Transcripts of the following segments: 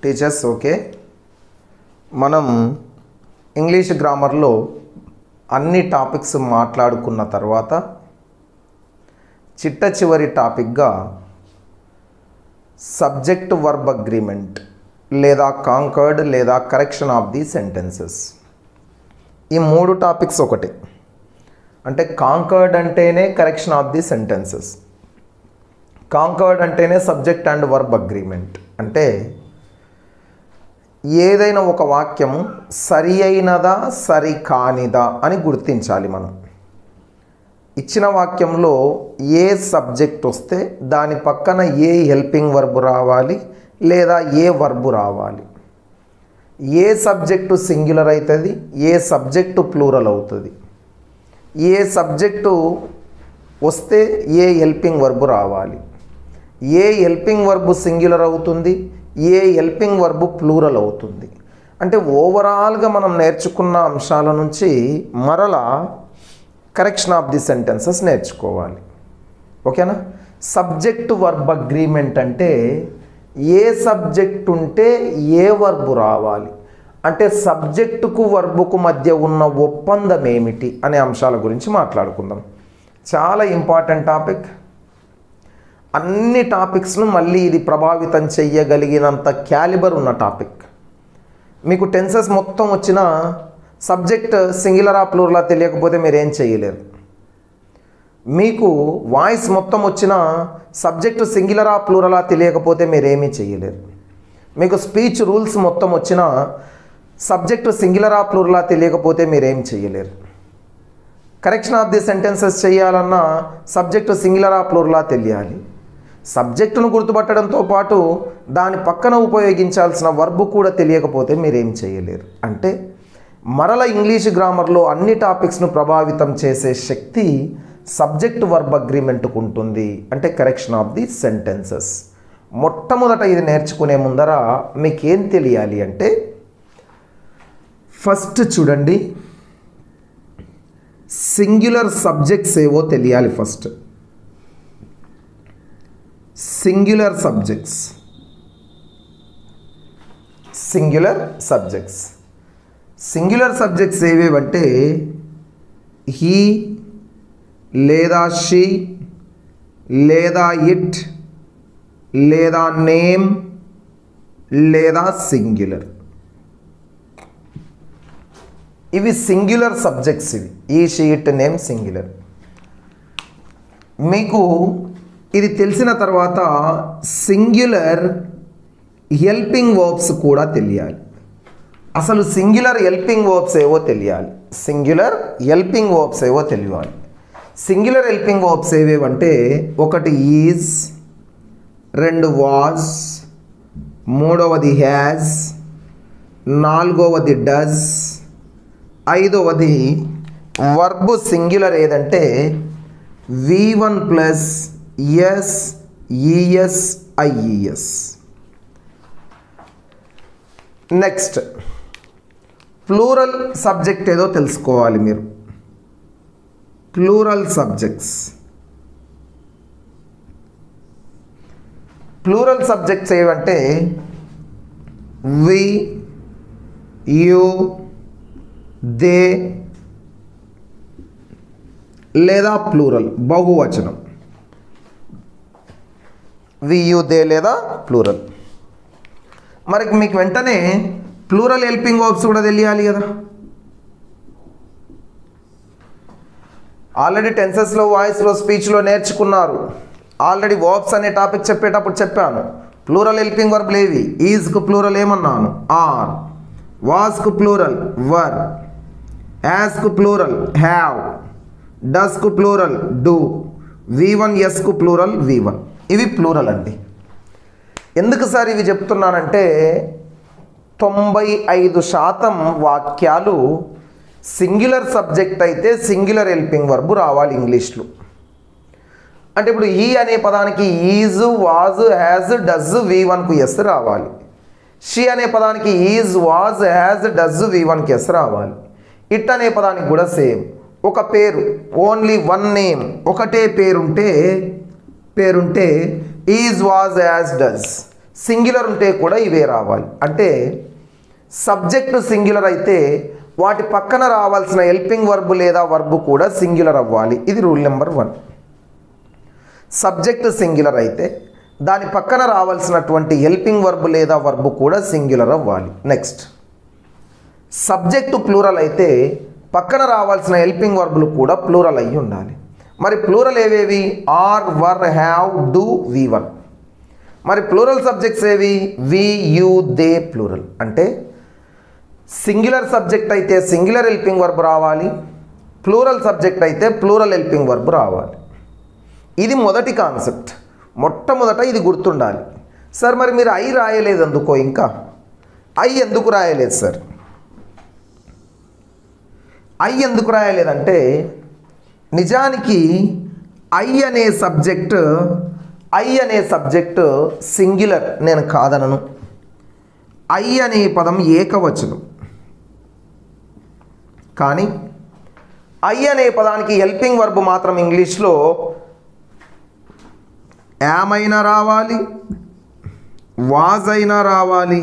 teachers okay మనం English గ్రామర్లో అన్ని టాపిక్స్ మాట్లాడుకున్న తర్వాత చిట్ట చివరి టాపిక్గా సబ్జెక్ట్ వర్బ్ అగ్రిమెంట్ లేదా కాంకర్డ్ లేదా కరెక్షన్ ఆఫ్ ది సెంటెన్సెస్ ఈ మూడు టాపిక్స్ ఒకటే అంటే కాంకర్డ్ అంటేనే correction of the sentences concord అంటేనే సబ్జెక్ట్ అండ్ వర్బ్ అగ్రిమెంట్ అంటే ఏదైనా ఒక వాక్యము సరి అయినదా సరి కానిదా అని గుర్తించాలి మనం ఇచ్చిన వాక్యంలో ఏ సబ్జెక్ట్ వస్తే దాని పక్కన ఏ హెల్పింగ్ వర్బ్ రావాలి లేదా ఏ వర్బు రావాలి ఏ సబ్జెక్టు సింగులర్ అవుతుంది ఏ సబ్జెక్టు ప్లూరల్ అవుతుంది ఏ సబ్జెక్టు వస్తే ఏ హెల్పింగ్ వర్బు రావాలి ఏ హెల్పింగ్ వర్బు సింగులర్ అవుతుంది ఏ హెల్పింగ్ వర్బు ప్లూరల్ అవుతుంది అంటే ఓవరాల్గా మనం నేర్చుకున్న అంశాల నుంచి మరలా కరెక్షన్ ఆఫ్ ది సెంటెన్సెస్ నేర్చుకోవాలి ఓకేనా సబ్జెక్ట్ వర్బ్ అగ్రిమెంట్ అంటే ఏ సబ్జెక్ట్ ఉంటే ఏ వర్బు రావాలి అంటే సబ్జెక్టుకు వర్బుకు మధ్య ఉన్న ఒప్పందం ఏమిటి అనే అంశాల గురించి మాట్లాడుకుందాం చాలా ఇంపార్టెంట్ టాపిక్ అన్ని టాపిక్స్ను మళ్ళీ ఇది ప్రభావితం చెయ్యగలిగినంత క్యాలిబర్ ఉన్న టాపిక్ మీకు టెన్సెస్ మొత్తం వచ్చిన సబ్జెక్ట్ సింగులర్ ఆ ప్లూరలా తెలియకపోతే మీరు ఏం చేయలేరు మీకు వాయిస్ మొత్తం వచ్చిన సబ్జెక్టు సింగులర్ ఆ ప్లూరలా తెలియకపోతే మీరేమీ చేయలేరు మీకు స్పీచ్ రూల్స్ మొత్తం వచ్చిన సబ్జెక్టు సింగులర్ ఆ ప్లూరలా తెలియకపోతే మీరేం చేయలేరు కరెక్షన్ ఆఫ్ ది సెంటెన్సెస్ చేయాలన్నా సబ్జెక్టు సింగులర్ ఆ ప్లూరలా తెలియాలి సబ్జెక్టును గుర్తుపట్టడంతో పాటు దాని పక్కన ఉపయోగించాల్సిన వర్బు కూడా తెలియకపోతే మీరేం చేయలేరు అంటే మరల ఇంగ్లీష్ గ్రామర్లో అన్ని టాపిక్స్ను ప్రభావితం చేసే శక్తి సబ్జెక్ట్ వర్బ్ అగ్రిమెంట్కు ఉంటుంది అంటే కరెక్షన్ ఆఫ్ ది సెంటెన్సెస్ మొట్టమొదట ఇది నేర్చుకునే ముందర మీకేం తెలియాలి అంటే ఫస్ట్ చూడండి సింగులర్ సబ్జెక్ట్స్ ఏవో తెలియాలి first singular subjects singular subjects singular subjects ఏవేవంటే హీ లేదా షీ లేదా ఇట్ లేదా నేమ్ లేదా సింగులర్ ఇవి సింగులర్ సబ్జెక్ట్స్ ఇవి ఈ షీట్ నేమ్ సింగులర్ మీకు ఇది తెలిసిన తర్వాత సింగులర్ హెల్పింగ్ వర్బ్స్ కూడా తెలియాలి అసలు సింగులర్ హెల్పింగ్ వర్బ్స్ ఏవో తెలియాలి సింగులర్ హెల్పింగ్ వర్బ్స్ ఏవో తెలియాలి సింగులర్ హెల్పింగ్ వర్బ్స్ ఏవేవంటే ఒకటి ఈజ్ రెండు వాజ్ మూడవది హ్యాజ్ నాలుగవది డస్ ఐదవది వర్బ్ సింగులర్ ఏదంటే V one plus S ES IES next plural subject ఏదో తెలుసుకోవాలి మీరు ప్లూరల్ సబ్జెక్ట్స్ ప్లూరల్ సబ్జెక్ట్స్ ఏవంటే వి యు దే లేదా ప్లూరల్ బహువచనం వి యు దే లేదా ప్లూరల్ మరి మీకు వెంటనే ప్లూరల్ హెల్పింగ్ వర్బ్స్ కూడా తెలియాలి కదా ఆల్రెడీ టెన్సెస్లో వాయిస్లో స్పీచ్లో నేర్చుకున్నారు ఆల్రెడీ వర్బ్స్ అనే టాపిక్ చెప్పేటప్పుడు చెప్పాను ప్లూరల్ హెల్పింగ్ వర్బ్లు ఏవి ఈజ్కు ప్లూరల్ ఏమన్నాను ఆర్ వాస్కు ప్లూరల్ వర్ యాస్కు ప్లూరల్ హ్యావ్ డస్కు ప్లూరల్ డూ వి వన్ ఎస్కు ప్లూరల్ వి వన్ ఇవి ప్లూరల్ అండి ఎందుకు సార్ ఇవి చెప్తున్నానంటే తొంభై ఐదు శాతం వాక్యాలు సింగులర్ సబ్జెక్ట్ అయితే సింగులర్ హెల్పింగ్ వర్బు రావాలి ఇంగ్లీష్లో అంటే ఇప్పుడు ఈ అనే పదానికి is was has does V వన్కు ఎస్ రావాలి షీ అనే పదానికి is was has does V వన్కి ఎస్ రావాలి ఇట్ అనే పదానికి కూడా సేమ్ ఒక పేరు ఓన్లీ వన్ నేమ్ ఒకటే పేరుంటే పేరుంటే is was has does singular ఉంటే కూడా ఇవే రావాలి అంటే సబ్జెక్టు సింగులర్ అయితే వాటి పక్కన రావాల్సిన హెల్పింగ్ వర్బ్ లేదా వర్బ్ కూడా సింగులర్ అవ్వాలి ఇది rule number one subject singular అయితే దాని పక్కన రావాల్సినటువంటి హెల్పింగ్ వర్బ్ లేదా వర్బ్ కూడా సింగులర్ అవ్వాలి నెక్స్ట్ సబ్జెక్టు ప్లూరల్ అయితే పక్కన రావాల్సిన హెల్పింగ్ వర్బులు కూడా ప్లూరల్ అయి ఉండాలి మరి ప్లూరల్ ఏవేవి are were have do V one మరి ప్లూరల్ సబ్జెక్ట్స్ ఏవి వి యూ దే ప్లూరల్ అంటే సింగులర్ సబ్జెక్ట్ అయితే సింగులర్ హెల్పింగ్ వర్బ్ రావాలి ప్లూరల్ సబ్జెక్ట్ అయితే ప్లూరల్ హెల్పింగ్ వర్బ్ రావాలి ఇది మొదటి కాన్సెప్ట్ మొట్టమొదట ఇది గుర్తుండాలి సార్ మరి మీరు ఐ రాయలేదు అందుకో ఇంకా ఐ ఎందుకు రాయలేదు సార్ ఐ ఎందుకు రాయలేదంటే నిజానికి ఐ అనే సబ్జెక్ట్ ఐ అనే సబ్జెక్ట్ సింగులర్ నేను కాదనను ఐ అనే పదం ఏకవచనం కానీ ఐ అనే పదానికి హెల్పింగ్ వర్బ్ మాత్రం ఇంగ్లీష్లో యామైనా రావాలి వాజ్ అయినా రావాలి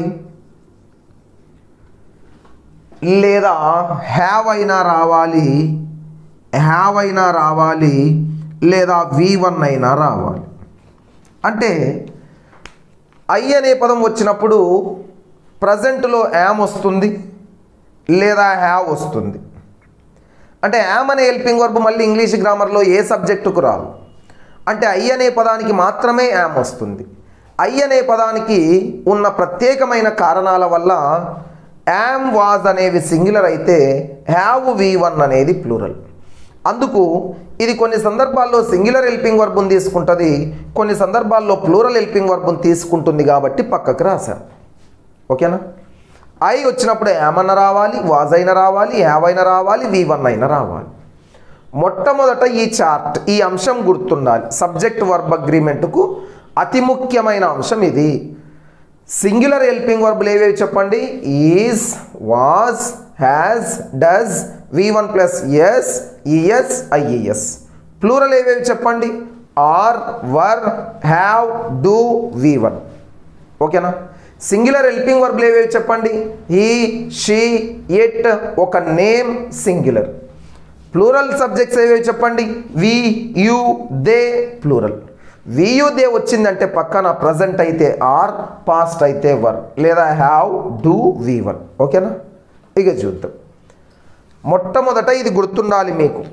లేదా హ్యావ్ అయినా రావాలి హ్యావ్ అయినా రావాలి లేదా వి వన్ అయినా రావాలి అంటే ఐ అనే పదం వచ్చినప్పుడు ప్రజెంట్లో యామ్ వస్తుంది లేదా హ్యావ్ వస్తుంది అంటే యామ్ అనే హెల్పింగ్ వర్బ్ మళ్ళీ ఇంగ్లీష్ గ్రామర్లో ఏ సబ్జెక్టుకు రాదు అంటే ఐ అనే పదానికి మాత్రమే యామ్ వస్తుంది ఐ అనే పదానికి ఉన్న ప్రత్యేకమైన కారణాల వల్ల యామ్ వాజ్ అనేవి సింగులర్ అయితే హ్యావ్ వి వన్ అనేది ప్లూరల్ అందుకు ఇది కొన్ని సందర్భాల్లో సింగులర్ హెల్పింగ్ వర్బుని తీసుకుంటుంది కొన్ని సందర్భాల్లో ప్లూరల్ హెల్పింగ్ వర్బుని తీసుకుంటుంది కాబట్టి పక్కకు రాశాను ఓకేనా ఐ వచ్చినప్పుడు ఏమన్నా రావాలి వాజ్ అయినా రావాలి హ్యావ్ అయినా రావాలి వి వన్ అయినా రావాలి మొట్టమొదట ఈ చార్ట్ ఈ అంశం గుర్తుండాలి సబ్జెక్ట్ వర్బ్ అగ్రిమెంట్కు అతి ముఖ్యమైన అంశం ఇది సింగులర్ హెల్పింగ్ వర్బులు ఏవేవి చెప్పండి is was has does V one plus S ES IES plural ఏవేవి చెప్పండి are were have do V one ఓకేనా సింగులర్ హెల్పింగ్ వర్బులు ఏవేవి చెప్పండి హీ షీ ఇట్ ఒక నేమ్ సింగులర్ ప్లూరల్ సబ్జెక్ట్స్ ఏవేవి చెప్పండి we you they plural we you they వచ్చిందంటే పక్కన ప్రజెంట్ అయితే ఆర్ పాస్ట్ అయితే వర్ లేదా హ్యావ్ డూ వి వన్ ఓకేనా ఇక చూద్దాం మొట్టమొదట ఇది గుర్తుండాలి మీకు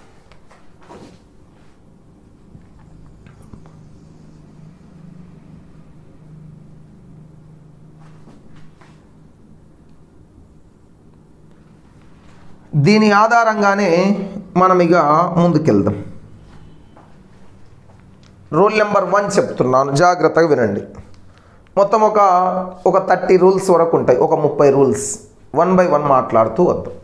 దీని ఆధారంగానే మనం ఇక ముందుకెళ్దాం రూల్ నెంబర్ వన్ చెప్తున్నాను జాగ్రత్తగా వినండి మొత్తం ఒక ఒక థర్టీ రూల్స్ వరకు ఉంటాయి ఒక ముప్పై రూల్స్ వన్ బై వన్ మాట్లాడుతూ వద్దాం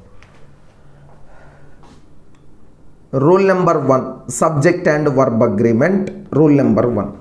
rule number one subject and verb agreement rule number one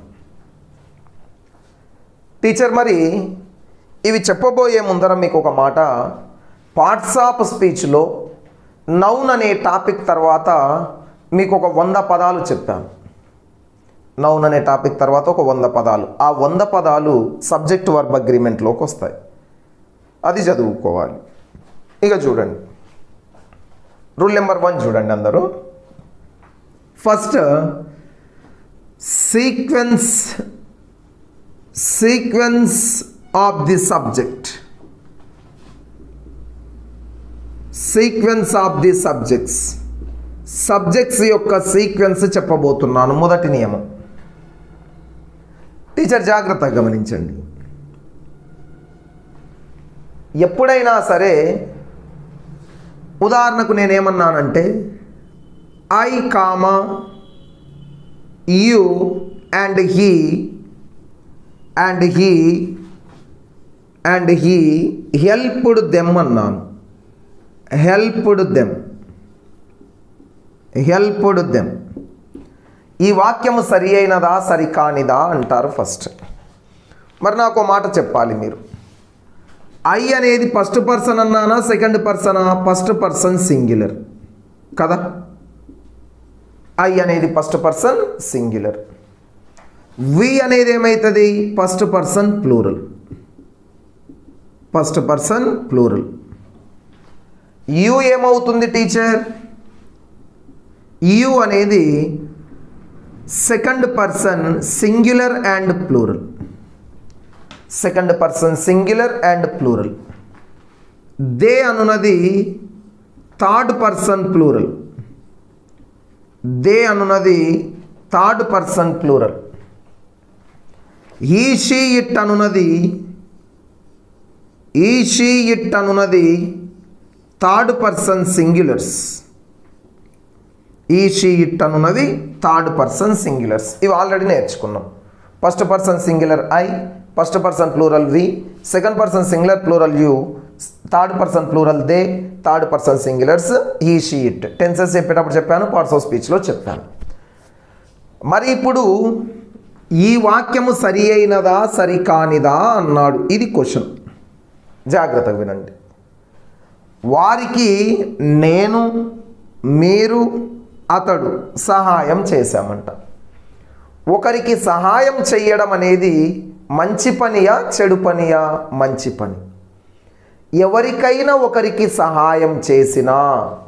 teacher మరి ఇవి చెప్పబోయే ముందర మీకు ఒక మాట పార్ట్స్ ఆఫ్ స్పీచ్లో నౌన్ అనే టాపిక్ తర్వాత మీకు ఒక వంద పదాలు చెప్పాను నౌన్ అనే టాపిక్ తర్వాత ఒక వంద పదాలు ఆ వంద పదాలు సబ్జెక్ట్ వర్బ్ అగ్రిమెంట్లోకి వస్తాయి అది చదువుకోవాలి ఇక చూడండి రూల్ నెంబర్ వన్ చూడండి అందరూ first sequence sequence of the subject sequence of the subjects subjects యొక్క సీక్వెన్స్ చెప్పబోతున్నాను మొదటి నియమం టీచర్ జాగ్రత్తగా గమనించండి ఎప్పుడైనా సరే ఉదాహరణకు నేనేమన్నానంటే I comma you and he and he and he helped them అన్నాను హెల్ప్డ్ దెమ్ హెల్ప్డ్ దెమ్ ఈ వాక్యము సరి అయినదా సరి కానిదా అంటారు ఫస్ట్ మరి నాకు మాట చెప్పాలి మీరు ఐ అనేది ఫస్ట్ పర్సన్ అన్నానా సెకండ్ పర్సనా ఫస్ట్ పర్సన్ సింగులర్ కదా ఐ అనేది ఫస్ట్ పర్సన్ సింగులర్ వి అనేది ఏమవుతుంది first person plural first person plural you ఏమవుతుంది టీచర్ యు అనేది second person singular and plural second person singular and plural they అనున్నది third person plural they అనున్నది third person plural he she it అనున్నది he she it అనున్నది third person singulars he she it అనున్నది third person సింగ్యులర్స్ ఇవి already నేర్చుకున్నాం first person singular I first person plural we second person singular plural you third person plural they third person singulars he she it tenses చెప్పేటప్పుడు చెప్పాను parts of స్పీచ్లో చెప్పాను మరి ఇప్పుడు ఈ వాక్యము సరి అయినదా సరి కానిదా అన్నాడు ఇది క్వశ్చన్ జాగ్రత్తగా వినండి వారికి నేను మీరు అతడు సహాయం చేశామంట ఒకరికి సహాయం చేయడం అనేది మంచి పనియా చెడు పనియా మంచి పని ఎవరికైనా ఒకరికి సహాయం చేసినా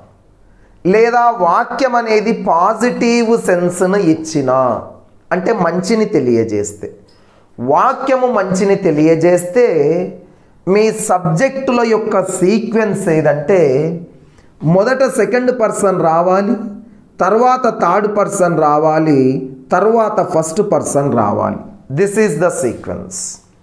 లేదా వాక్యం అనేది పాజిటివ్ సెన్స్ను ఇచ్చినా అంటే మంచిని తెలియజేస్తే వాక్యము మంచిని తెలియజేస్తే మీ సబ్జెక్టుల యొక్క సీక్వెన్స్ ఏదంటే మొదట సెకండ్ పర్సన్ రావాలి తర్వాత థర్డ్ పర్సన్ రావాలి తర్వాత ఫస్ట్ పర్సన్ రావాలి దిస్ ఈజ్ ద సీక్వెన్స్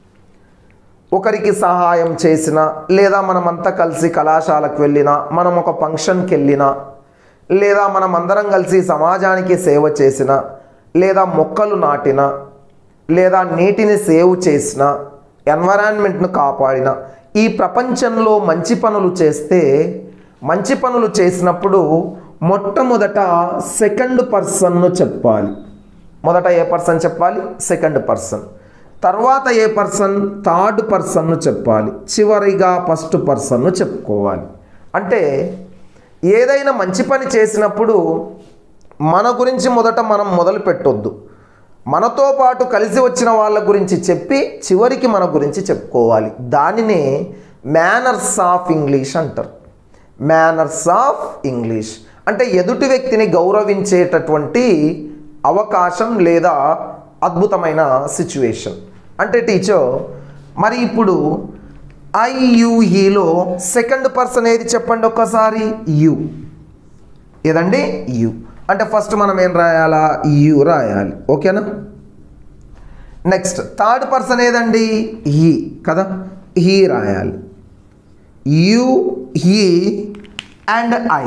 ఒకరికి సహాయం చేసిన లేదా మనమంతా కలిసి కళాశాలకు వెళ్ళినా మనం ఒక ఫంక్షన్కి వెళ్ళినా లేదా మనం అందరం కలిసి సమాజానికి సేవ చేసిన లేదా మొక్కలు నాటిన లేదా నీటిని సేవ్ చేసిన ఎన్వరాన్మెంట్ను కాపాడిన ఈ ప్రపంచంలో మంచి పనులు చేస్తే మంచి పనులు చేసినప్పుడు మొట్టమొదట సెకండ్ పర్సన్ను చెప్పాలి మొదట ఏ పర్సన్ చెప్పాలి సెకండ్ పర్సన్ తర్వాత ఏ పర్సన్ థర్డ్ పర్సన్ను చెప్పాలి చివరిగా ఫస్ట్ పర్సన్ను చెప్పుకోవాలి అంటే ఏదైనా మంచి పని చేసినప్పుడు మన గురించి మొదట మనం మొదలు పెట్టొద్దు మనతో పాటు కలిసి వచ్చిన వాళ్ళ గురించి చెప్పి చివరికి మన గురించి చెప్పుకోవాలి దానినే మేనర్స్ ఆఫ్ ఇంగ్లీష్ అంటారు మేనర్స్ ఆఫ్ ఇంగ్లీష్ అంటే ఎదుటి వ్యక్తిని గౌరవించేటటువంటి అవకాశం లేదా అద్భుతమైన సిచ్యువేషన్ అంటే టీచర్ మరి ఇప్పుడు ఐయుఈలో సెకండ్ పర్సన్ ఏది చెప్పండి ఒక్కసారి యు ఏదండి యు అంటే ఫస్ట్ మనం ఏం రాయాలా యు రాయాలి ఓకేనా నెక్స్ట్ థర్డ్ పర్సన్ ఏదండి హీ కదా హీ రాయాలి you he and I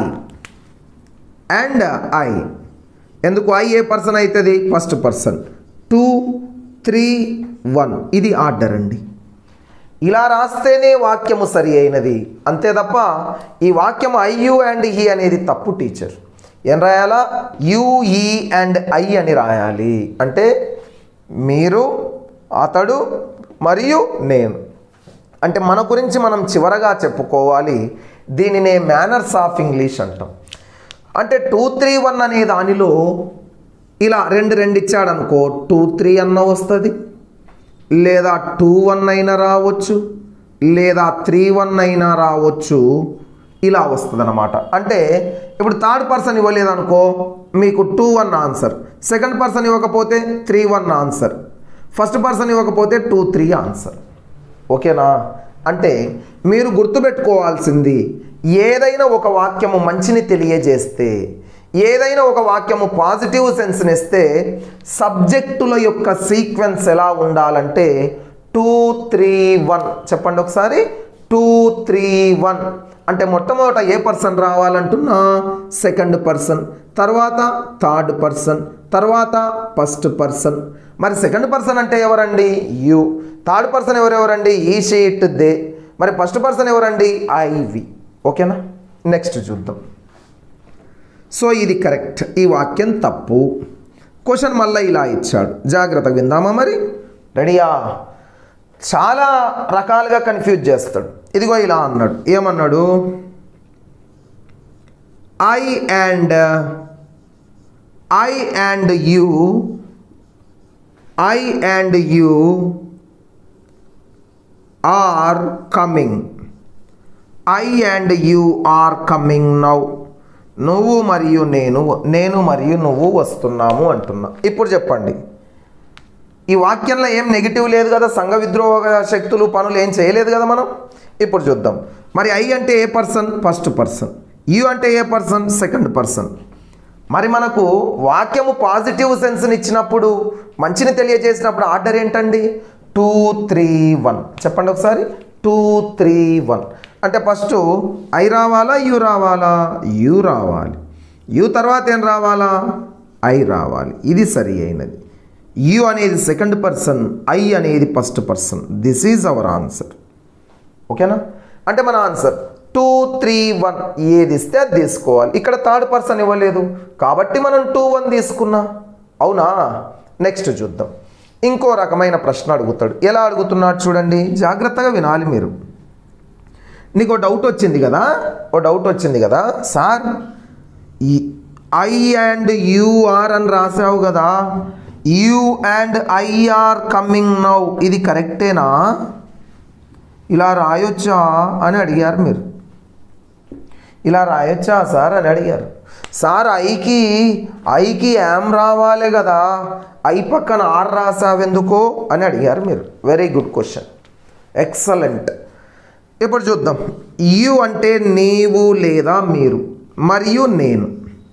and I ఎందుకు ఐ ఏ పర్సన్ అవుతుంది first person two three one ఇది ఆర్డర్ అండి ఇలా రాస్తేనే వాక్యము సరి అయినది అంతే తప్ప ఈ వాక్యం ఐయు అండ్ హీ అనేది తప్పు టీచర్ ఏం రాయాలా యు ఈ అండ్ ఐ అని రాయాలి అంటే మీరు అతడు మరియు నేను అంటే మన గురించి మనం చివరగా చెప్పుకోవాలి దీనినే మేనర్స్ ఆఫ్ ఇంగ్లీష్ అంటాం అంటే టూ త్రీ వన్ అనే దానిలో ఇలా రెండు రెండు ఇచ్చాడు అనుకో టూ త్రీ అన్న వస్తుంది లేదా టూ వన్ అయినా రావచ్చు లేదా త్రీ వన్ అయినా రావచ్చు ఇలా వస్తుంది అనమాట అంటే ఇప్పుడు థర్డ్ పర్సన్ ఇవ్వలేదనుకో మీకు two one answer second person ఇవ్వకపోతే three one answer first person ఇవ్వకపోతే టూ త్రీ ఆన్సర్ ఓకేనా అంటే మీరు గుర్తుపెట్టుకోవాల్సింది ఏదైనా ఒక వాక్యము మంచిని తెలియజేస్తే ఏదైనా ఒక వాక్యము పాజిటివ్ సెన్స్ని ఇస్తే సబ్జెక్టుల యొక్క సీక్వెన్స్ ఎలా ఉండాలంటే టూ త్రీ వన్ చెప్పండి ఒకసారి టూ త్రీ వన్ అంటే మొట్టమొదట ఏ పర్సన్ రావాలంటున్నా సెకండ్ పర్సన్ తర్వాత థర్డ్ పర్సన్ తర్వాత ఫస్ట్ పర్సన్ మరి సెకండ్ పర్సన్ అంటే ఎవరండి యు థర్డ్ పర్సన్ ఎవరెవరండి ఈ షీట్ దే మరి ఫస్ట్ పర్సన్ ఎవరండి ఐవి ఓకేనా నెక్స్ట్ చూద్దాం సో ఇది కరెక్ట్ ఈ వాక్యం తప్పు క్వశ్చన్ మళ్ళీ ఇలా ఇచ్చాడు జాగ్రత్తగా విందామా మరి రెడీయా చాలా రకాలుగా కన్ఫ్యూజ్ చేస్తాడు ఇదిగో ఇలా అన్నాడు ఏమన్నాడు I and I and you I and you are coming I and you are coming now నువ్వు మరియు నేను నేను మరియు నువ్వు వస్తున్నాము అంటున్నా ఇప్పుడు చెప్పండి ఈ వాక్యంలో ఏం నెగిటివ్ లేదు కదా సంఘ విద్రోహ శక్తులు పనులు ఏం చేయలేదు కదా మనం ఇప్పుడు చూద్దాం మరి ఐ అంటే ఏ పర్సన్ ఫస్ట్ పర్సన్ యు అంటే ఏ పర్సన్ సెకండ్ పర్సన్ మరి మనకు వాక్యము పాజిటివ్ సెన్స్ని ఇచ్చినప్పుడు మంచిని తెలియజేసినప్పుడు ఆర్డర్ ఏంటండి టూ త్రీ వన్ చెప్పండి ఒకసారి టూ త్రీ వన్ అంటే ఫస్ట్ ఐ రావాలా యు రావాలా యు రావాలి యు తర్వాత ఏం రావాలా ఐ రావాలి ఇది సరి అయినది యు అనేది సెకండ్ పర్సన్ ఐ అనేది first person this is our answer ఓకేనా అంటే మన ఆన్సర్ టూ త్రీ వన్ ఏది ఇస్తే అది తీసుకోవాలి ఇక్కడ థర్డ్ పర్సన్ ఇవ్వలేదు కాబట్టి మనం టూ వన్ తీసుకున్నా అవునా నెక్స్ట్ చూద్దాం ఇంకో రకమైన ప్రశ్న అడుగుతాడు ఎలా అడుగుతున్నాడు చూడండి జాగ్రత్తగా వినాలి మీరు నీకు డౌట్ వచ్చింది కదా ఓ డౌట్ వచ్చింది కదా సార్ ఈ ఐ అండ్ యూఆర్ అని రాసావు కదా you and I are coming now ఇది కరెక్టేనా ఇలా రాయొచ్చా అని అడిగారు మీరు ఇలా రాయొచ్చా సార్ అని అడిగారు సార్ ఐకి ఐకి యామ్ రావాలి కదా ఐ పక్కన ఆర్ రాసావెందుకో అని అడిగారు మీరు వెరీ గుడ్ క్వశ్చన్ ఎక్సలెంట్ ఇప్పుడు చూద్దాం యు అంటే నీవు లేదా మీరు మరియు నేను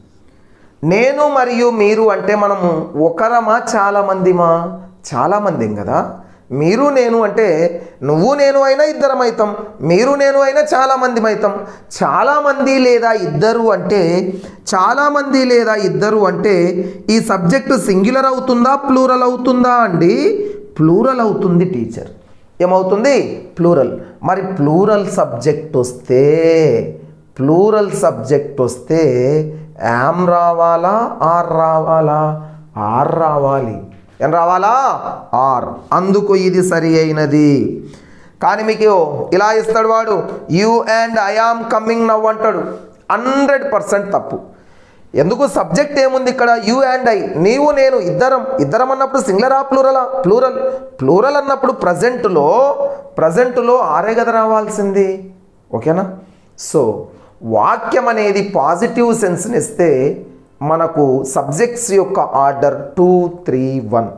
నేను మరియు మీరు అంటే మనము ఒకరమా చాలామందిమా చాలామందిం కదా మీరు నేను అంటే నువ్వు నేను అయినా ఇద్దరం అవుతాం మీరు నేను అయినా చాలామంది అవుతాం చాలామంది లేదా ఇద్దరు అంటే చాలామంది లేదా ఇద్దరు అంటే ఈ సబ్జెక్టు సింగులర్ అవుతుందా ప్లూరల్ అవుతుందా అండి ప్లూరల్ అవుతుంది టీచర్ ఏమవుతుంది ప్లూరల్ మరి ప్లూరల్ సబ్జెక్ట్ వస్తే ప్లూరల్ సబ్జెక్ట్ వస్తే యామ్ రావాలా ఆర్ రావాలా ఆర్ రావాలి ఏం రావాలా ఆర్ అందుకు ఇది సరి అయినది కానీ మీకు ఇలా ఇస్తాడు వాడు you and I am coming now అంటాడు హండ్రెడ్ పర్సెంట్ తప్పు ఎందుకు సబ్జెక్ట్ ఏముంది ఇక్కడ యూ అండ్ ఐ నీవు నేను ఇద్దరం ఇద్దరం అన్నప్పుడు సింగులరా ప్లూరలా ప్లూరల్ ప్లూరల్ అన్నప్పుడు ప్రజెంట్లో ప్రజెంట్లో ఆరే కదా రావాల్సింది ఓకేనా సో వాక్యం అనేది పాజిటివ్ సెన్స్ని ఇస్తే మనకు సబ్జెక్ట్స్ యొక్క ఆర్డర్ టూ త్రీ వన్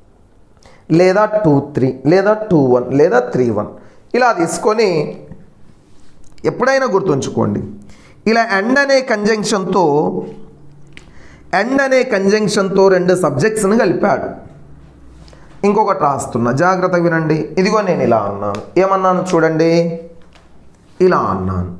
లేదా టూ త్రీ లేదా టూ వన్ లేదా త్రీ వన్ ఇలా తీసుకొని ఎప్పుడైనా గుర్తుంచుకోండి ఇలా ఎండ్ అనే కంజంక్షన్తో ఎండ్ అనే కంజంక్షన్తో రెండు సబ్జెక్ట్స్ని కలిపాడు ఇంకొకటి రాస్తున్నా జాగ్రత్తగా వినండి ఇదిగో నేను ఇలా అన్నాను ఏమన్నాను చూడండి ఇలా అన్నాను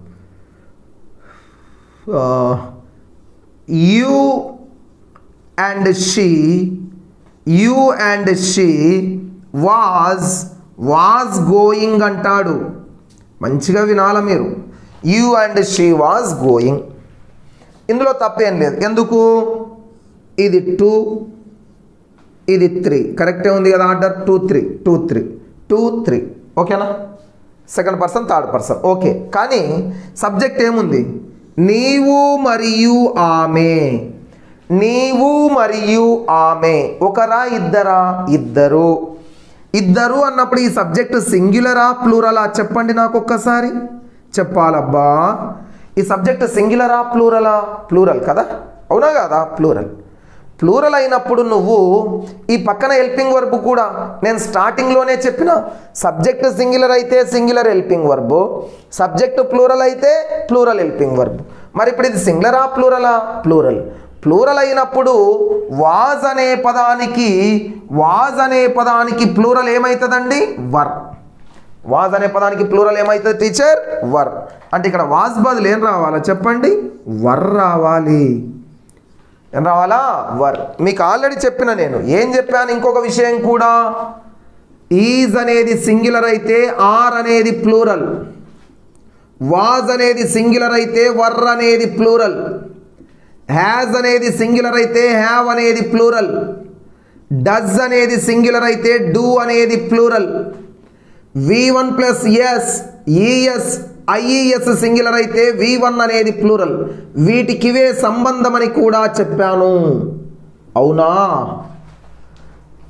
you and she you and she was was going అంటాడు మంచిగా వినాల మీరు you and she was going ఇందులో తప్పేం లేదు ఎందుకు ఇది టూ ఇది త్రీ కరెక్టే ఉంది కదా order two three two three two three ఓకేనా second person third person okay కానీ సబ్జెక్ట్ ఏముంది నీవు మరియు ఆమె నీవు మరియు ఆమె ఒకరా ఇద్దరా ఇద్దరు ఇద్దరు అన్నప్పుడు ఈ సబ్జెక్ట్ సింగులరా ప్లూరలా చెప్పండి నాకు ఒక్కసారి చెప్పాలబ్బా ఈ సబ్జెక్ట్ సింగులరా ప్లూరలా ప్లూరల్ కదా అవునా కదా ప్లూరల్ ప్లూరల్ అయినప్పుడు నువ్వు ఈ పక్కన హెల్పింగ్ వర్బ్ కూడా నేను స్టార్టింగ్లోనే చెప్పిన సబ్జెక్ట్ సింగులర్ అయితే singular helping verb subject plural అయితే ప్లూరల్ హెల్పింగ్ వర్బ్ మరి ఇప్పుడు ఇది సింగులరా ప్లూరలా ప్లూరల్ ప్లూరల్ అయినప్పుడు వాజ్ అనే పదానికి వాజ్ అనే పదానికి ప్లూరల్ ఏమవుతుందండి వర్ వాజ్ అనే పదానికి ప్లూరల్ ఏమవుతుంది టీచర్ వర్ అంటే ఇక్కడ వాజ్ బదులు ఏం రావాలా చెప్పండి వర్ రావాలి ఏం రావాలా వర్ మీకు ఆల్రెడీ చెప్పిన నేను ఏం చెప్పాను ఇంకొక విషయం కూడా ఈజ్ అనేది సింగులర్ అయితే ఆర్ అనేది ప్లూరల్ వాజ్ అనేది సింగులర్ అయితే వర్ అనేది ప్లూరల్ హ్యాజ్ అనేది సింగులర్ అయితే హ్యావ్ అనేది ప్లూరల్ డజ్ అనేది సింగులర్ అయితే డూ అనేది plural V one plus S ES IES singular అయితే వి వన్ అనేది ప్లూరల్ వీటికివే సంబంధం అని కూడా చెప్పాను అవునా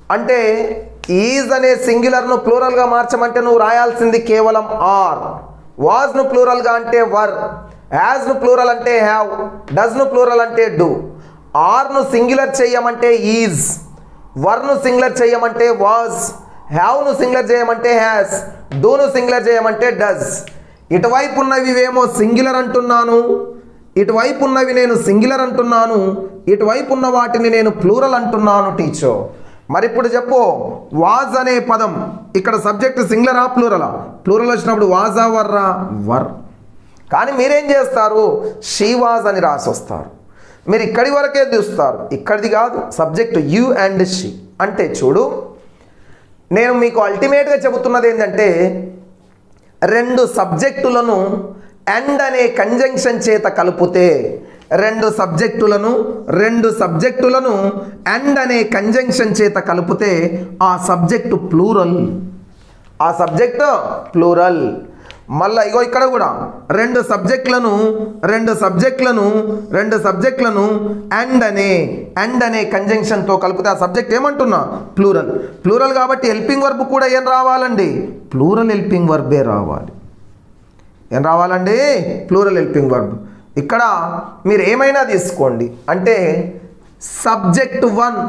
అంటే ఈజ్ అనే సింగులర్ను ప్లూరల్గా మార్చమంటే నువ్వు రాయాల్సింది కేవలం ఆర్ వాజ్ను ప్లూరల్గా అంటే వర్ యాజ్ను ప్లూరల్ అంటే హ్యావ్ డస్ను ప్లూరల్ అంటే డూ ఆర్ను సింగులర్ చేయమంటే ఈజ్ వర్ను సింగులర్ చేయమంటే వాజ్ హ్యావ్ను సింగులర్ చేయమంటే హ్యాస్ డూను సింగులర్ చేయమంటే డస్ ఇటువైపు ఉన్నవి ఏమో సింగులర్ అంటున్నాను ఇటువైపు ఉన్నవి నేను సింగులర్ అంటున్నాను ఇటువైపు ఉన్న వాటిని నేను ప్లూరల్ అంటున్నాను టీచర్ మరి ఇప్పుడు చెప్పు వాజ్ అనే పదం ఇక్కడ సబ్జెక్ట్ సింగులరా ప్లూరలా ప్లూరల్ వచ్చినప్పుడు వాజా వర్రా వర్ కానీ మీరేం చేస్తారు షీ వాజ్ అని రాసి వస్తారు మీరు ఇక్కడి వరకే చూస్తారు ఇక్కడిది కాదు సబ్జెక్ట్ యూ అండ్ షీ అంటే చూడు నేను మీకు అల్టిమేట్గా చెబుతున్నది ఏంటంటే రెండు సబ్జెక్టులను అండ్ అనే కంజంక్షన్ చేత కలిపితే రెండు సబ్జెక్టులను రెండు సబ్జెక్టులను అండ్ అనే కంజంక్షన్ చేత కలిపితే ఆ సబ్జెక్టు ప్లూరల్ ఆ సబ్జెక్ట్ ప్లూరల్ మళ్ళా ఇగో ఇక్కడ కూడా రెండు సబ్జెక్టులను రెండు సబ్జెక్టులను రెండు సబ్జెక్టులను అండ్ అనే అండ్ అనే కంజంక్షన్తో కలిపితే ఆ సబ్జెక్ట్ ఏమంటున్నా ప్లూరల్ ప్లూరల్ కాబట్టి హెల్పింగ్ వర్బ్ కూడా ఏం రావాలండి ప్లూరల్ హెల్పింగ్ వర్బే రావాలి ఏం రావాలండి ప్లూరల్ హెల్పింగ్ వర్బ్ ఇక్కడ మీరు ఏమైనా తీసుకోండి అంటే సబ్జెక్ట్ వన్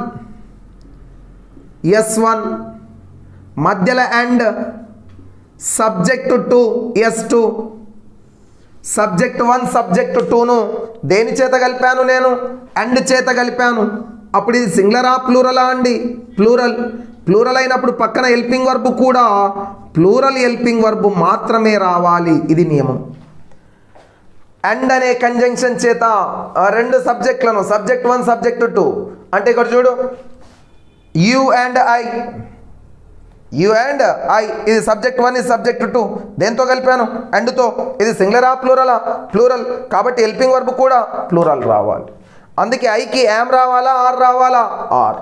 ఎస్ వన్ మధ్యలో and subject two S two subject one subject టూను దేని చేత కలిపాను నేను అండ్ చేత కలిపాను అప్పుడు ఇది సింగులరా ప్లూరలా అండి ప్లూరల్ ప్లూరల్ అయినప్పుడు పక్కన హెల్పింగ్ వర్బ్ కూడా ప్లూరల్ హెల్పింగ్ వర్బ్ మాత్రమే రావాలి ఇది నియమం అండ్ అనే కంజంక్షన్ చేత ఆ రెండు సబ్జెక్టులను సబ్జెక్ట్ వన్ సబ్జెక్ట్ టూ అంటే ఇక్కడ చూడు you and I you and I ఇది సబ్జెక్ట్ వన్ ఇది సబ్జెక్ట్ టూ దేంతో కలిపాను అండ్తో ఇది సింగులరా ప్లూరలా ప్లూరల్ కాబట్టి హెల్పింగ్ వర్బ్ కూడా ప్లూరల్ రావాలి అందుకే ఐకి యామ్ రావాలా ఆర్ రావాలా ఆర్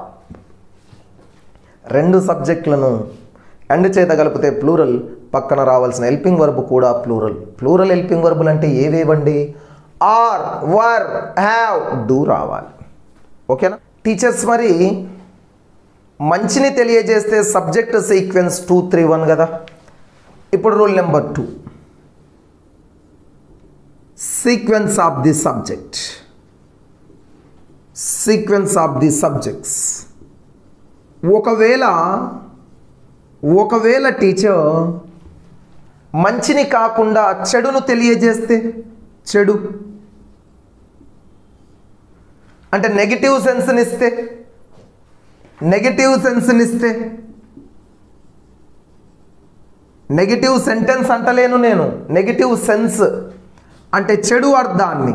రెండు సబ్జెక్టులను అండ్ చేత కలిపితే ప్లూరల్ పక్కన రావాల్సిన హెల్పింగ్ వర్బ్ కూడా ప్లూరల్ ప్లూరల్ హెల్పింగ్ వర్బులు అంటే ఏవేవండి ఆర్ వర్ హ్యావ్ డూ రావాలి ఓకేనా టీచర్స్ మరి మంచిని తెలియజేస్తే subject sequence two three one కదా ఇప్పుడు rule number two sequence of the subject sequence of the subjects ఒకవేళ ఒకవేళ టీచర్ మంచిని కాకుండా చెడును తెలియజేస్తే చెడు అంటే నెగిటివ్ సెన్స్ని ఇస్తే నెగిటివ్ సెన్స్ని ఇస్తే నెగిటివ్ సెంటెన్స్ అంటలేను నేను నెగిటివ్ సెన్స్ అంటే చెడు అర్థాన్ని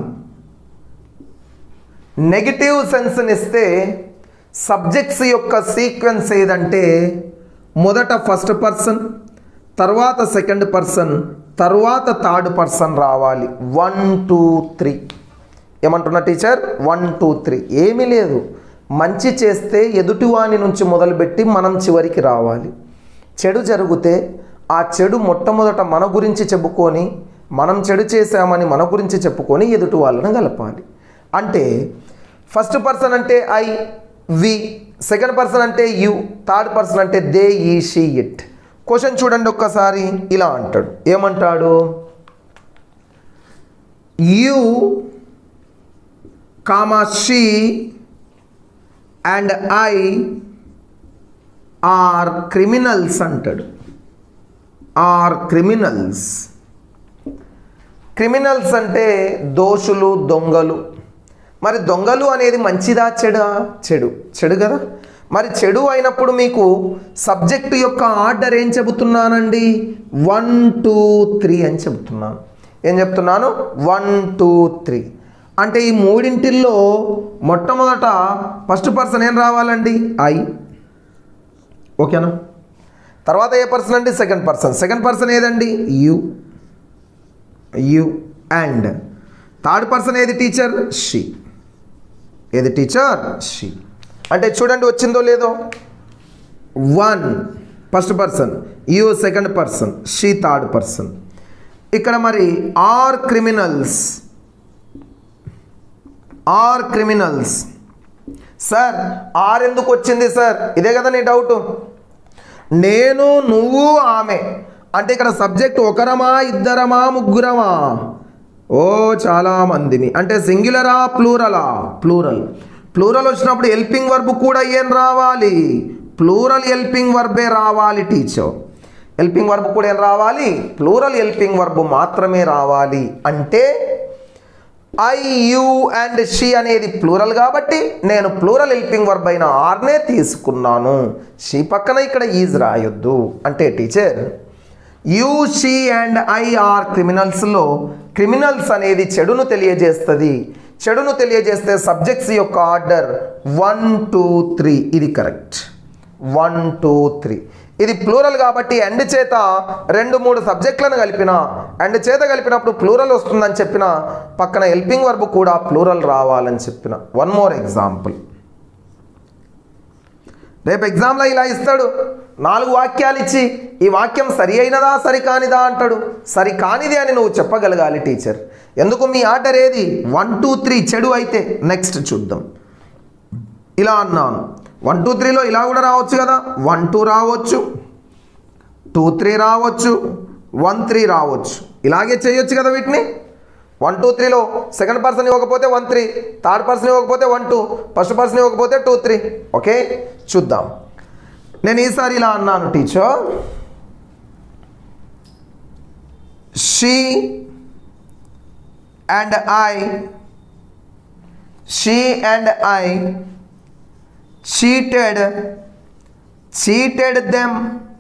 నెగిటివ్ సెన్స్ని ఇస్తే సబ్జెక్ట్స్ యొక్క సీక్వెన్స్ ఏదంటే మొదట ఫస్ట్ పర్సన్ తర్వాత సెకండ్ పర్సన్ తర్వాత థర్డ్ పర్సన్ రావాలి వన్ టూ త్రీ ఏమంటున్నా టీచర్ వన్ టూ త్రీ ఏమీ లేదు మంచి చేస్తే ఎదుటివాని నుంచి మొదలుపెట్టి మనం చివరికి రావాలి చెడు జరిగితే ఆ చెడు మొట్టమొదట మన గురించి చెప్పుకొని మనం చెడు చేశామని మన గురించి చెప్పుకొని ఎదుటి వాళ్ళని కలపాలి అంటే ఫస్ట్ పర్సన్ అంటే ఐ వి సెకండ్ పర్సన్ అంటే యు థర్డ్ పర్సన్ అంటే they he she it question చూడండి ఒక్కసారి ఇలా అంటాడు ఏమంటాడు you comma she and I are criminals అంటాడు ఆర్ క్రిమినల్స్ క్రిమినల్స్ అంటే దోషులు దొంగలు మరి దొంగలు అనేది మంచిదా చెడా చెడు చెడు కదా మరి చెడు అయినప్పుడు మీకు సబ్జెక్టు యొక్క ఆర్డర్ ఏం చెబుతున్నానండి వన్ టూ త్రీ అని చెబుతున్నాను ఏం చెప్తున్నాను వన్ టూ త్రీ అంటే ఈ మూడింటిల్లో మొట్టమొదట ఫస్ట్ పర్సన్ ఏం రావాలండి ఐ ఓకేనా తర్వాత ఏ పర్సన్ అండి సెకండ్ పర్సన్ సెకండ్ పర్సన్ ఏదండి you you and third person ఏది టీచర్ షీ ఏది టీచర్ షీ అంటే చూడండి వచ్చిందో లేదో one first person you second person she third person ఇక్కడ మరి are criminals are criminals sir are ఎందుకు వచ్చింది సార్ ఇదే కదా నీ డౌట్ నేను నువ్వు ఆమె అంటే ఇక్కడ సబ్జెక్ట్ ఒకరమా ఇద్దరమా ముగ్గురమా ఓ చాలా మందిని అంటే సింగులరా ప్లూరలా ప్లూరల్ ప్లూరల్ వచ్చినప్పుడు హెల్పింగ్ వర్బ్ కూడా ఏం రావాలి ప్లూరల్ హెల్పింగ్ వర్బే రావాలి టీచర్ హెల్పింగ్ వర్బ్ కూడా ఏం రావాలి ప్లూరల్ హెల్పింగ్ వర్బ్ మాత్రమే రావాలి అంటే ఐ యు అండ్ షీ అనేది ప్లూరల్ కాబట్టి నేను ప్లూరల్ హెల్పింగ్ వర్బ్ అయిన ఆర్నే తీసుకున్నాను షీ పక్కన ఇక్కడ ఈజ్ రాయొద్దు అంటే teacher you she and I are క్రిమినల్స్లో క్రిమినల్స్ అనేది చెడును తెలియజేస్తుంది చెడును తెలియజేస్తే సబ్జెక్ట్స్ యొక్క ఆర్డర్ వన్ టూ త్రీ ఇది కరెక్ట్ వన్ టూ త్రీ ఇది ప్లూరల్ కాబట్టి ఎండ్ చేత రెండు మూడు సబ్జెక్టులను కలిపిన ఎండ్ చేత కలిపినప్పుడు ప్లూరల్ వస్తుందని చెప్పిన పక్కన హెల్పింగ్ వర్బ్ కూడా ప్లూరల్ రావాలని చెప్పిన వన్ మోర్ ఎగ్జాంపుల్ రేపు ఎగ్జామ్లో ఇలా ఇస్తాడు నాలుగు వాక్యాలు ఇచ్చి ఈ వాక్యం సరి అయినదా సరికానిదా అంటాడు సరి కానిది అని నువ్వు చెప్పగలగాలి టీచర్ ఎందుకు మీ ఆర్డర్ ఏది వన్ టూ త్రీ చెడు అయితే నెక్స్ట్ చూద్దాం ఇలా అన్నాను వన్ టూ త్రీలో ఇలా కూడా రావచ్చు కదా వన్ టూ రావచ్చు టూ త్రీ రావచ్చు వన్ త్రీ రావచ్చు ఇలాగే చేయొచ్చు కదా వీటిని వన్ టూ త్రీలో సెకండ్ పర్సన్ ఇవ్వకపోతే వన్ త్రీ థర్డ్ పర్సన్ ఇవ్వకపోతే వన్ టూ ఫస్ట్ పర్సన్ ఇవ్వకపోతే టూ త్రీ ఓకే చూద్దాం నేను ఈసారి ఇలా అన్నాను teacher she and I she and I cheated cheated them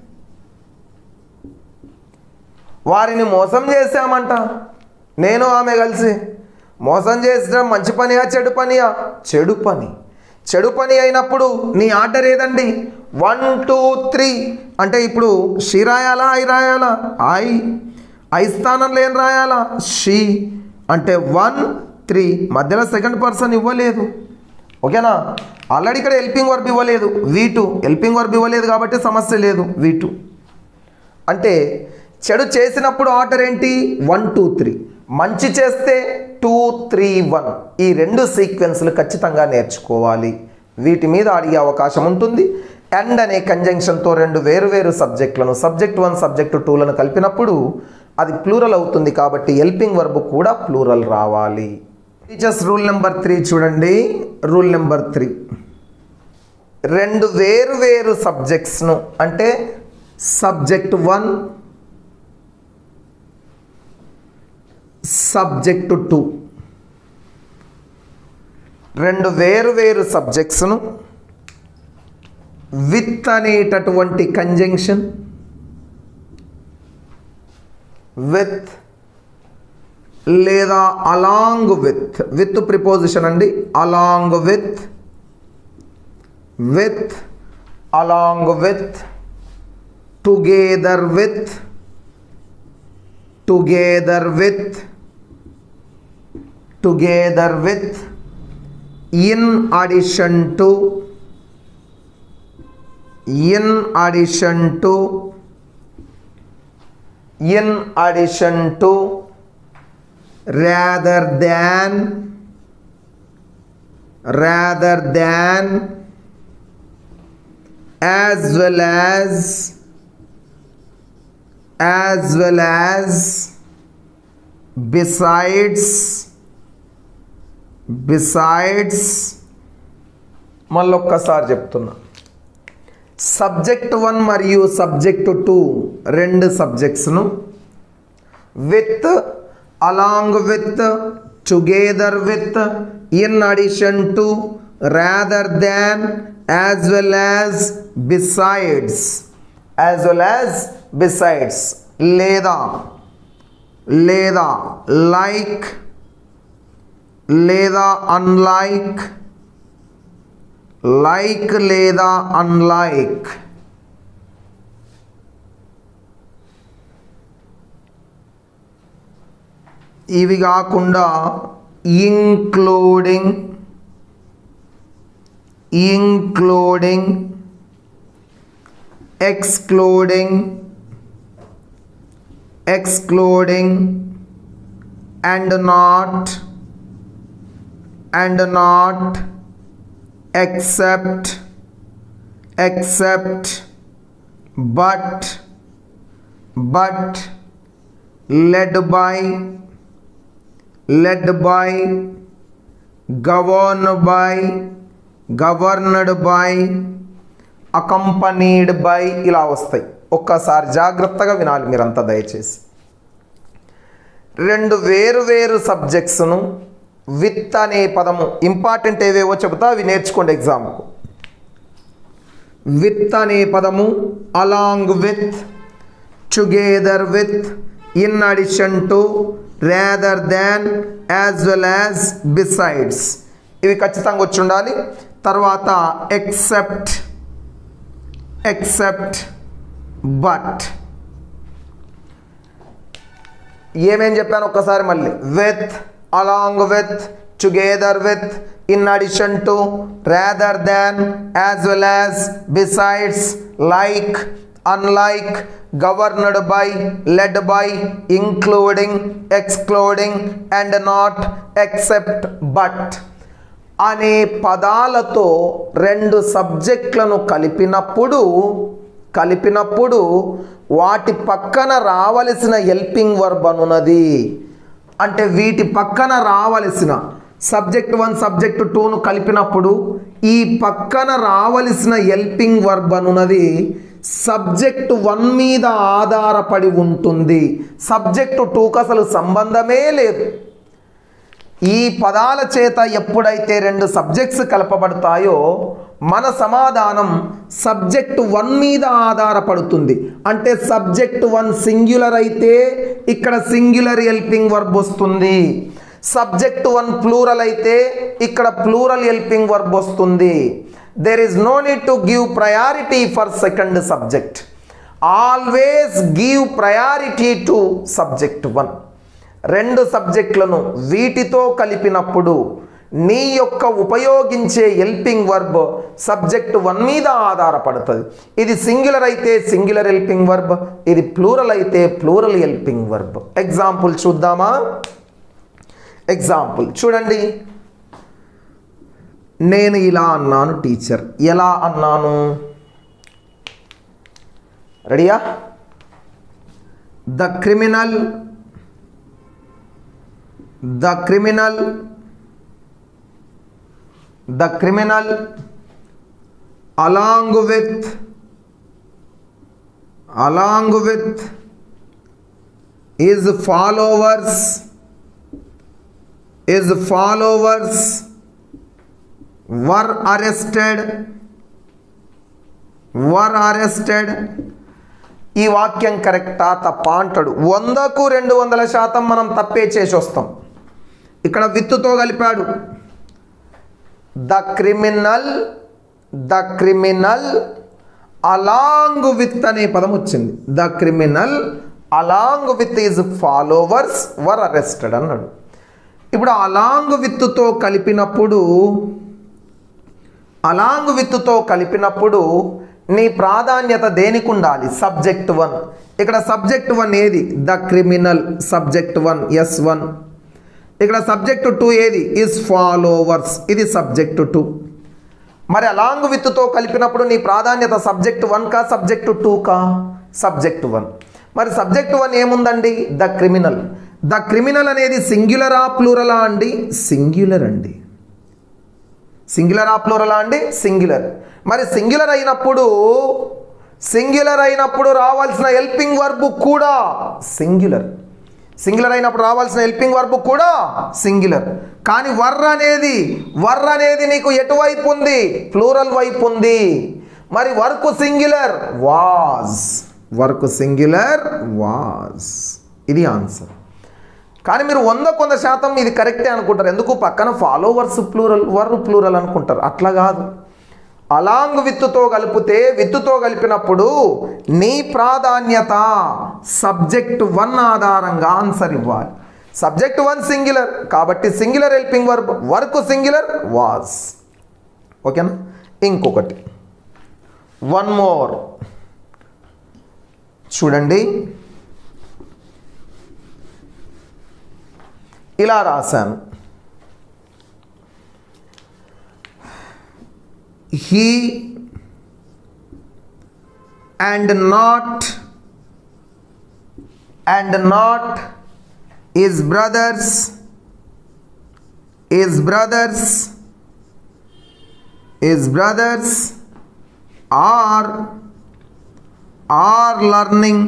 వారిని మోసం చేశామంట నేను ఆమె కలిసి మోసం చేసడం మంచి పనియా చెడు పనియా చెడు పని చెడు పని అయినప్పుడు నీ ఆర్డర్ ఏదండి వన్ టూ త్రీ అంటే ఇప్పుడు షీ రాయాలా ఐ రాయాలా ఐ ఐ స్థానంలో ఏం రాయాలా షీ అంటే వన్ త్రీ మధ్యలో సెకండ్ పర్సన్ ఇవ్వలేదు ఓకేనా ఆల్రెడీ ఇక్కడ హెల్పింగ్ వర్బ్ ఇవ్వలేదు వీ టూ హెల్పింగ్ వర్బ్ ఇవ్వలేదు కాబట్టి సమస్య లేదు వీ టూ అంటే చెడు చేసినప్పుడు ఆర్డర్ ఏంటి వన్ టూ త్రీ మంచి చేస్తే టూ త్రీ వన్ ఈ రెండు సీక్వెన్స్లు ఖచ్చితంగా నేర్చుకోవాలి వీటి మీద అడిగే అవకాశం ఉంటుంది అండ్ అనే కంజంక్షన్తో రెండు వేరు వేరు సబ్జెక్టులను సబ్జెక్ట్ వన్ సబ్జెక్ట్ టూలను కలిపినప్పుడు అది ప్లూరల్ అవుతుంది కాబట్టి హెల్పింగ్ వర్బ్ కూడా ప్లూరల్ రావాలి టీచర్స్ రూల్ నెంబర్ త్రీ చూడండి రూల్ నెంబర్ త్రీ రెండు వేరు వేరు సబ్జెక్ట్స్ను అంటే సబ్జెక్ట్ వన్ సబ్జెక్టు టూ రెండు వేరు వేరు సబ్జెక్ట్స్ను విత్ అనేటటువంటి కంజంక్షన్ విత్ లేదా అలాంగ్ విత్ విత్ ప్రిపోజిషన్ అండి along with with along with together with together with together with in addition to in addition to in addition to rather than rather than as well as as well as besides besides మళ్ళొక్కసారి చెప్తున్నా subject one మరియు subject two రెండు సబ్జెక్ట్స్ను with along with together with in addition to rather than as well as besides as well as besides లేదా లేదా like లేదా unlike like లేదా unlike ఇవి కాకుండా including including excluding excluding and not and not except except but but led by led by governed by governed by accompanied by ఇలా వస్తాయి ఒక్కసారి జాగ్రత్తగా వినాలి మీరంతా దయచేసి రెండు వేరు వేరు సబ్జెక్ట్స్ను విత్ అనే పదము ఇంపార్టెంట్ ఏవేవో చెబుతా అవి నేర్చుకోండి ఎగ్జామ్కు విత్ అనే పదము along with together with in addition to rather than as well as besides ఇవి ఖచ్చితంగా వచ్చి ఉండాలి తర్వాత ఎక్సెప్ట్ ఎక్సెప్ట్ బట్ ఏమేం చెప్పాను ఒక్కసారి మళ్ళీ with along with together with in addition to rather than as well as besides like unlike governed by led by including excluding and not except but అనే పదాలతో రెండు సబ్జెక్టులను కలిపినప్పుడు కలిపినప్పుడు వాటి పక్కన రావలసిన హెల్పింగ్ వర్బ్ అనున్నది అంటే వీటి పక్కన రావలసిన సబ్జెక్ట్ వన్ సబ్జెక్ట్ టూను కలిపినప్పుడు ఈ పక్కన రావలసిన హెల్పింగ్ వర్బ్ అనున్నది సబ్జెక్ట్ వన్ మీద ఆధారపడి ఉంటుంది సబ్జెక్టు టూకు అసలు సంబంధమే లేదు ఈ పదాల చేత ఎప్పుడైతే రెండు సబ్జెక్ట్స్ కలపబడతాయో మన సమాధానం సబ్జెక్ట్ వన్ మీద ఆధారపడుతుంది అంటే సబ్జెక్ట్ వన్ సింగ్యులర్ అయితే ఇక్కడ సింగ్యులర్ హెల్పింగ్ వర్బ్ వస్తుంది సబ్జెక్ట్ వన్ ప్లూరల్ అయితే ఇక్కడ ప్లూరల్ హెల్పింగ్ వర్బ్ వస్తుంది there is no need to give priority for second subject always give priority to subject one రెండు సబ్జెక్టులను వీటితో కలిపినప్పుడు నీ యొక్క ఉపయోగించే హెల్పింగ్ వర్బ్ సబ్జెక్ట్ వన్ మీద ఆధారపడుతుంది ఇది సింగులర్ అయితే సింగులర్ హెల్పింగ్ వర్బ్ ఇది ప్లూరల్ అయితే ప్లూరల్ హెల్పింగ్ వర్బ్ ఎగ్జాంపుల్ చూద్దామా ఎగ్జాంపుల్ చూడండి నేను ఇలా అన్నాను టీచర్ ఎలా అన్నాను రెడీయా the criminal the criminal the criminal along with along with his followers his followers were arrested were arrested ఈ వాక్యం కరెక్టా తప్ప అంటాడు వందకు రెండు వందల శాతం మనం తప్పే చేసి వస్తాం ఇక్కడ విత్తుతో కలిపాడు the criminal the criminal along with అనే పదం వచ్చింది the criminal along with his followers were arrested అన్నాడు ఇప్పుడు అలాంగ్ విత్తుతో కలిపినప్పుడు అలాంగ్ విత్తుతో కలిపినప్పుడు నీ ప్రాధాన్యత దేనికి ఉండాలి సబ్జెక్ట్ వన్ ఇక్కడ సబ్జెక్ట్ వన్ ఏది the criminal subject one S one ఇక్కడ సబ్జెక్టు టూ ఏది ఇస్ ఫాలోవర్స్ ఇది సబ్జెక్టు టూ మరి అలాంగ్ విత్తో కలిపినప్పుడు నీ ప్రాధాన్యత సబ్జెక్ట్ వన్ కా సబ్జెక్టు టూ కా సబ్జెక్ట్ వన్ మరి సబ్జెక్ట్ వన్ ఏముందండి ద క్రిమినల్ ద క్రిమినల్ అనేది సింగ్యులరా ప్లూరలా అండి సింగ్యులర్ అండి సింగ్యులరా ప్లూరలా అండి సింగ్యులర్ మరి సింగ్యులర్ అయినప్పుడు సింగ్యులర్ అయినప్పుడు రావాల్సిన హెల్పింగ్ వర్బ్ కూడా సింగ్యులర్ సింగులర్ అయినప్పుడు రావాల్సిన హెల్పింగ్ వర్బ్ కూడా సింగులర్ కానీ వర్ అనేది వర్ అనేది నీకు ఎటువైపు ఉంది ప్లూరల్ వైపు ఉంది మరి were singular was work singular was ఇది ఆన్సర్ కానీ మీరు వంద కొంద శాతం ఇది కరెక్టే అనుకుంటారు ఎందుకు పక్కన ఫాలోవర్స్ ప్లూరల్ వర్ ప్లూరల్ అనుకుంటారు అట్లా కాదు అలాంగ్ విత్తుతో కలిపితే విత్తుతో కలిపినప్పుడు నీ ప్రాధాన్యత సబ్జెక్ట్ వన్ ఆధారంగా ఆన్సర్ ఇవ్వాలి సబ్జెక్ట్ వన్ సింగులర్ కాబట్టి singular helping verb were singular was ఓకేనా ఇంకొకటి వన్ మోర్ చూడండి ఇలా రాశాను he and not and not his brothers his brothers his brothers are are learning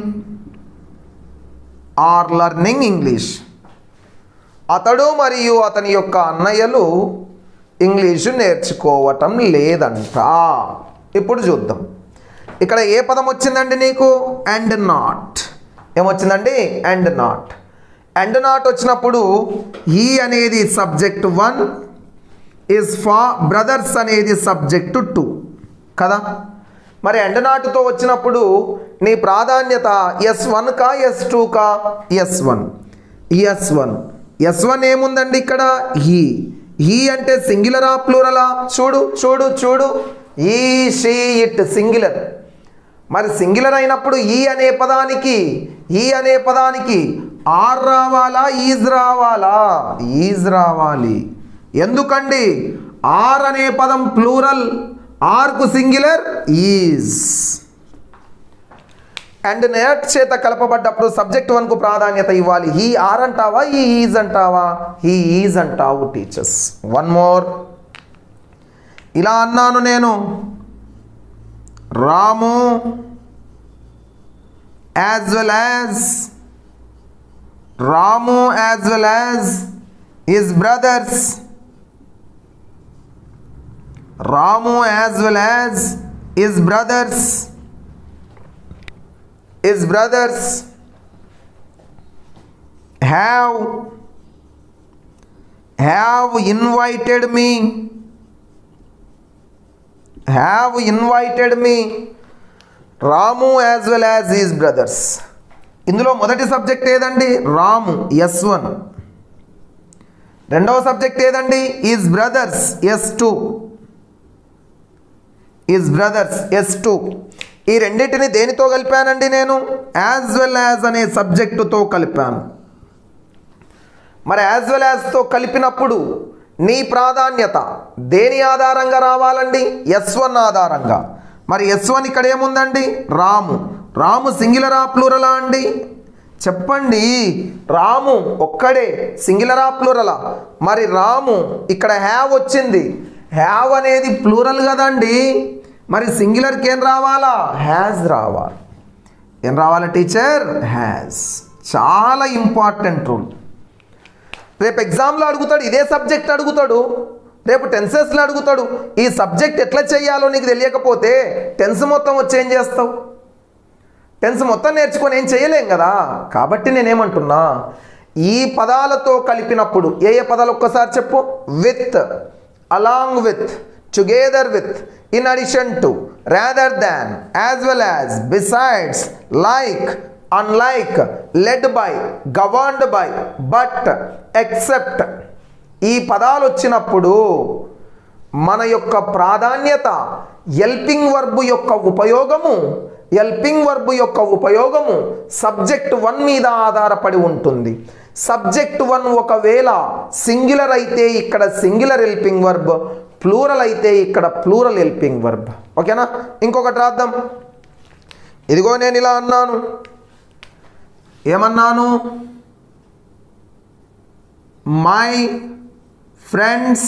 are learning English అతడు మరియు అతని యొక్క అన్నయ్యలు ఇంగ్లీషు నేర్చుకోవటం లేదంట ఇప్పుడు చూద్దాం ఇక్కడ ఏ పదం వచ్చిందండి నీకు అండ్ నాట్ ఏమొచ్చిందండి అండ్ నాట్ అండ్ నాట్ వచ్చినప్పుడు ఈ అనేది సబ్జెక్ట్ వన్ ఇస్ ఫా బ్రదర్స్ అనేది సబ్జెక్టు టూ కదా మరి ఎండ నాటుతో వచ్చినప్పుడు నీ ప్రాధాన్యత ఎస్ వన్ కా ఎస్ టూ కా S one S one S one ఏముందండి ఇక్కడ ఈ ఈ అంటే సింగులరా ప్లూరలా చూడు చూడు చూడు ఈ షీ ఇట్ సింగులర్ మరి సింగులర్ అయినప్పుడు ఈ అనే పదానికి ఈ అనే పదానికి ఆర్ రావాలా ఈజ్ రావాలా ఈజ్ రావాలి ఎందుకండి ఆర్ అనే పదం ప్లూరల్ ఆర్కు సింగులర్ ఈజ్ అండ్ నేట్ చేత కలపబడ్డప్పుడు సబ్జెక్ట్ వన్కు ప్రాధాన్యత ఇవ్వాలి హీ ఆర్ అంటావా ఈ ఈజ్ అంటావా హీ ఈజ్ అంటావు టీచర్స్ వన్ మోర్ ఇలా అన్నాను నేను Ramu as well as Ramu as well as his brothers Ramu as well as his brothers his brothers have have invited me have invited me Ramu as well as his brothers ఇందులో మొదటి subject ఏదండి Ramu S one రెండవ subject ఏదండి his brothers S two his brothers S two ఈ రెండింటిని దేనితో కలిపానండి నేను as well as అనే సబ్జెక్టుతో కలిపాను మరి యాజ్ వెల్ యాజ్తో కలిపినప్పుడు నీ ప్రాధాన్యత దేని ఆధారంగా రావాలండి ఎస్ వన్ ఆధారంగా మరి ఎస్ వన్ ఇక్కడ ఏముందండి రాము రాము సింగులరా ప్లూరలా అండి చెప్పండి రాము ఒక్కడే సింగులరా ప్లూరలా మరి రాము ఇక్కడ హ్యావ్ వచ్చింది హ్యావ్ అనేది ప్లూరల్ కదండి మరి సింగులర్కి ఏం రావాలా హ్యాజ్ రావాలి ఏం రావాలి టీచర్ హ్యాజ్ చాలా ఇంపార్టెంట్ రూల్ రేపు ఎగ్జామ్లో అడుగుతాడు ఇదే సబ్జెక్ట్ అడుగుతాడు రేపు టెన్సెస్లో అడుగుతాడు ఈ సబ్జెక్ట్ ఎట్లా చేయాలో నీకు తెలియకపోతే టెన్స్ మొత్తం వచ్చి ఏం చేస్తావు టెన్స్ మొత్తం నేర్చుకొని ఏం చేయలేం కదా కాబట్టి నేనేమంటున్నా ఈ పదాలతో కలిపినప్పుడు ఏ ఏ పదాలు ఒక్కసారి చెప్పు with along with together with in addition to rather than as well as besides like unlike led by governed by but except ఈ పదాలు వచ్చినప్పుడు మన యొక్క ప్రాధాన్యత ఎల్పింగ్ వర్బు యొక్క ఉపయోగము ఎల్పింగ్ వర్బు యొక్క ఉపయోగము సబ్జెక్ట్ వన్ మీద ఆధారపడి ఉంటుంది సబ్జెక్ట్ వన్ ఒకవేళ సింగులర్ అయితే ఇక్కడ సింగులర్ ఎల్పింగ్ వర్బ్ ప్లూరల్ అయితే ఇక్కడ ప్లూరల్ ఎల్పింగ్ వర్బ్ ఓకేనా ఇంకొకటి రాద్దాం ఇదిగో నేను ఇలా అన్నాను ఏమన్నాను my friends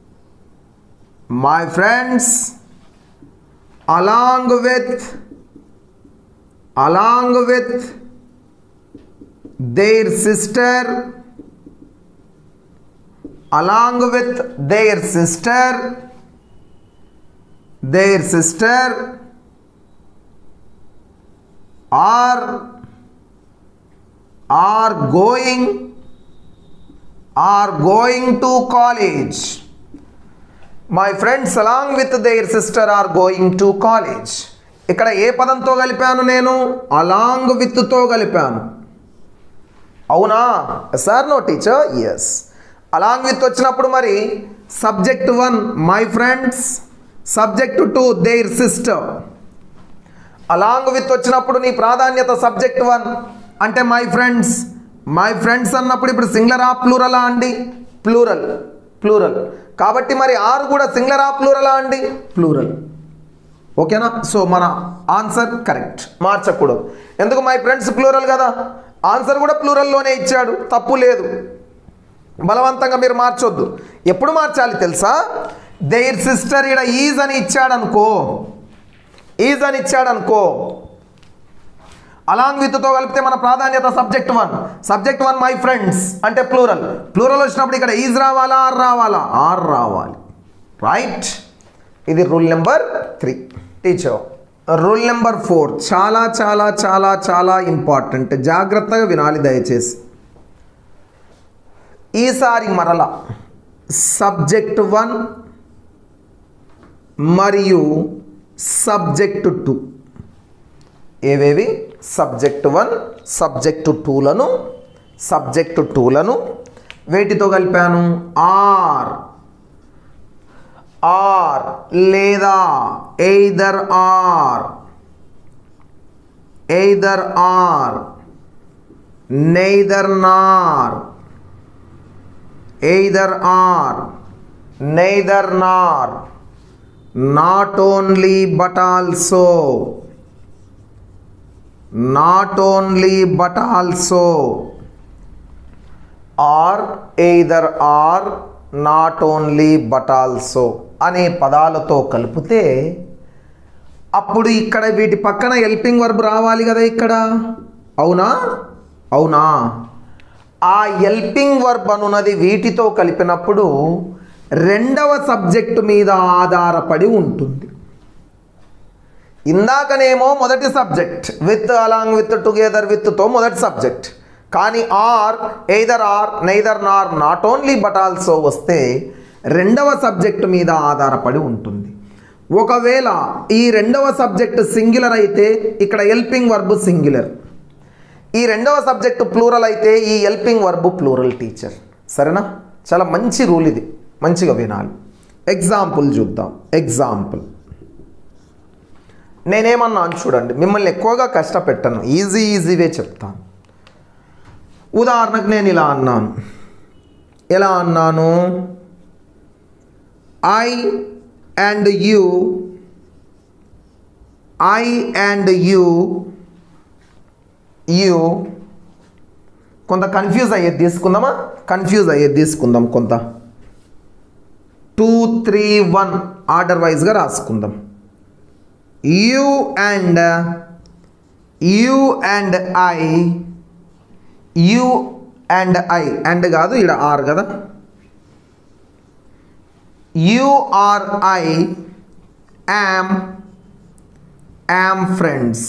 my friends along with along with their sister along with their sister their sister are are going are going to college my friends along with their sister are going to college ఇక్కడ ఏ పదంతో కలిపాను నేను along విత్తో కలిపాను అవునా sir no teacher yes along with వచ్చినప్పుడు మరి subject one my friends subject two their sister along with వచ్చినప్పుడు నీ ప్రాధాన్యత సబ్జెక్ట్ వన్ అంటే మై ఫ్రెండ్స్ మై ఫ్రెండ్స్ అన్నప్పుడు ఇప్పుడు సింగులరా ప్లూరలా అండి ప్లూరల్ ప్లూరల్ కాబట్టి మరి ఆర్ కూడా సింగులరా ప్లూరలా అండి ప్లూరల్ ఓకేనా సో మన ఆన్సర్ కరెక్ట్ మార్చకూడదు ఎందుకు మై ఫ్రెండ్స్ ప్లూరల్ కదా ఆన్సర్ కూడా ప్లూరల్లోనే ఇచ్చాడు తప్పు లేదు బలవంతంగా మీరు మార్చొద్దు ఎప్పుడు మార్చాలి తెలుసా దేర్ సిస్టర్ ఈడ ఈజ్ అని ఇచ్చాడనుకో ఈజ్ అని ఇచ్చాడనుకో అలాంగ్ విత్తో కలిపితే మన ప్రాధాన్యత subject one subject one my friends అంటే ప్లూరల్ ప్లూరల్ వచ్చినప్పుడు ఇక్కడ ఈజ్ రావాలా ఆర్ రావాలా ఆర్ రావాలి రైట్ ఇది rule number three teacher rule number four చాలా చాలా చాలా చాలా ఇంపార్టెంట్ జాగ్రత్తగా వినాలి దయచేసి ఈసారి మరల సబ్జెక్ట్ వన్ మరియు సబ్జెక్ట్ టూ ఏవేవి సబ్జెక్ట్ వన్ సబ్జెక్ట్ టూలను సబ్జెక్ట్ టూలను వేటితో కలిపాను ఆర్ ఆర్ లేదా either or either or neither nor either or neither nor not only but also not only but also or either or not only but also అనే పదాలతో కలిపితే అప్పుడు ఇక్కడ వీటి పక్కన హెల్పింగ్ వర్బ్ రావాలి కదా ఇక్కడ అవునా అవునా ఆ హెల్పింగ్ వర్బ్ అనున్నది వీటితో కలిపినప్పుడు రెండవ సబ్జెక్టు మీద ఆధారపడి ఉంటుంది ఇందాకనేమో మొదటి subject with along with together విత్తో మొదటి సబ్జెక్ట్ కానీ or either or neither nor not only but also వస్తే రెండవ సబ్జెక్టు మీద ఆధారపడి ఉంటుంది ఒకవేళ ఈ రెండవ సబ్జెక్ట్ సింగులర్ అయితే ఇక్కడ హెల్పింగ్ వర్బ్ సింగులర్ ఈ రెండవ సబ్జెక్టు ప్లూరల్ అయితే ఈ హెల్పింగ్ వర్బ్ ప్లూరల్ టీచర్ సరేనా చాలా మంచి రూల్ ఇది మంచిగా వినాలి ఎగ్జాంపుల్ చూద్దాం ఎగ్జాంపుల్ నేనేమన్నాను చూడండి మిమ్మల్ని ఎక్కువగా కష్టపెట్టను ఈజీ ఈజీవే చెప్తాను ఉదాహరణకు నేను ఇలా అన్నాను ఎలా అన్నాను I and you I and you you కొంత కన్ఫ్యూజ్ అయ్యేది తీసుకుందామా కన్ఫ్యూజ్ అయ్యేది తీసుకుందాం కొంత టూ త్రీ వన్ ఆర్డర్ వైజ్గా రాసుకుందాం you and you and I you and I and కాదు ఇక్కడ ఆర్ కదా you are I am am friends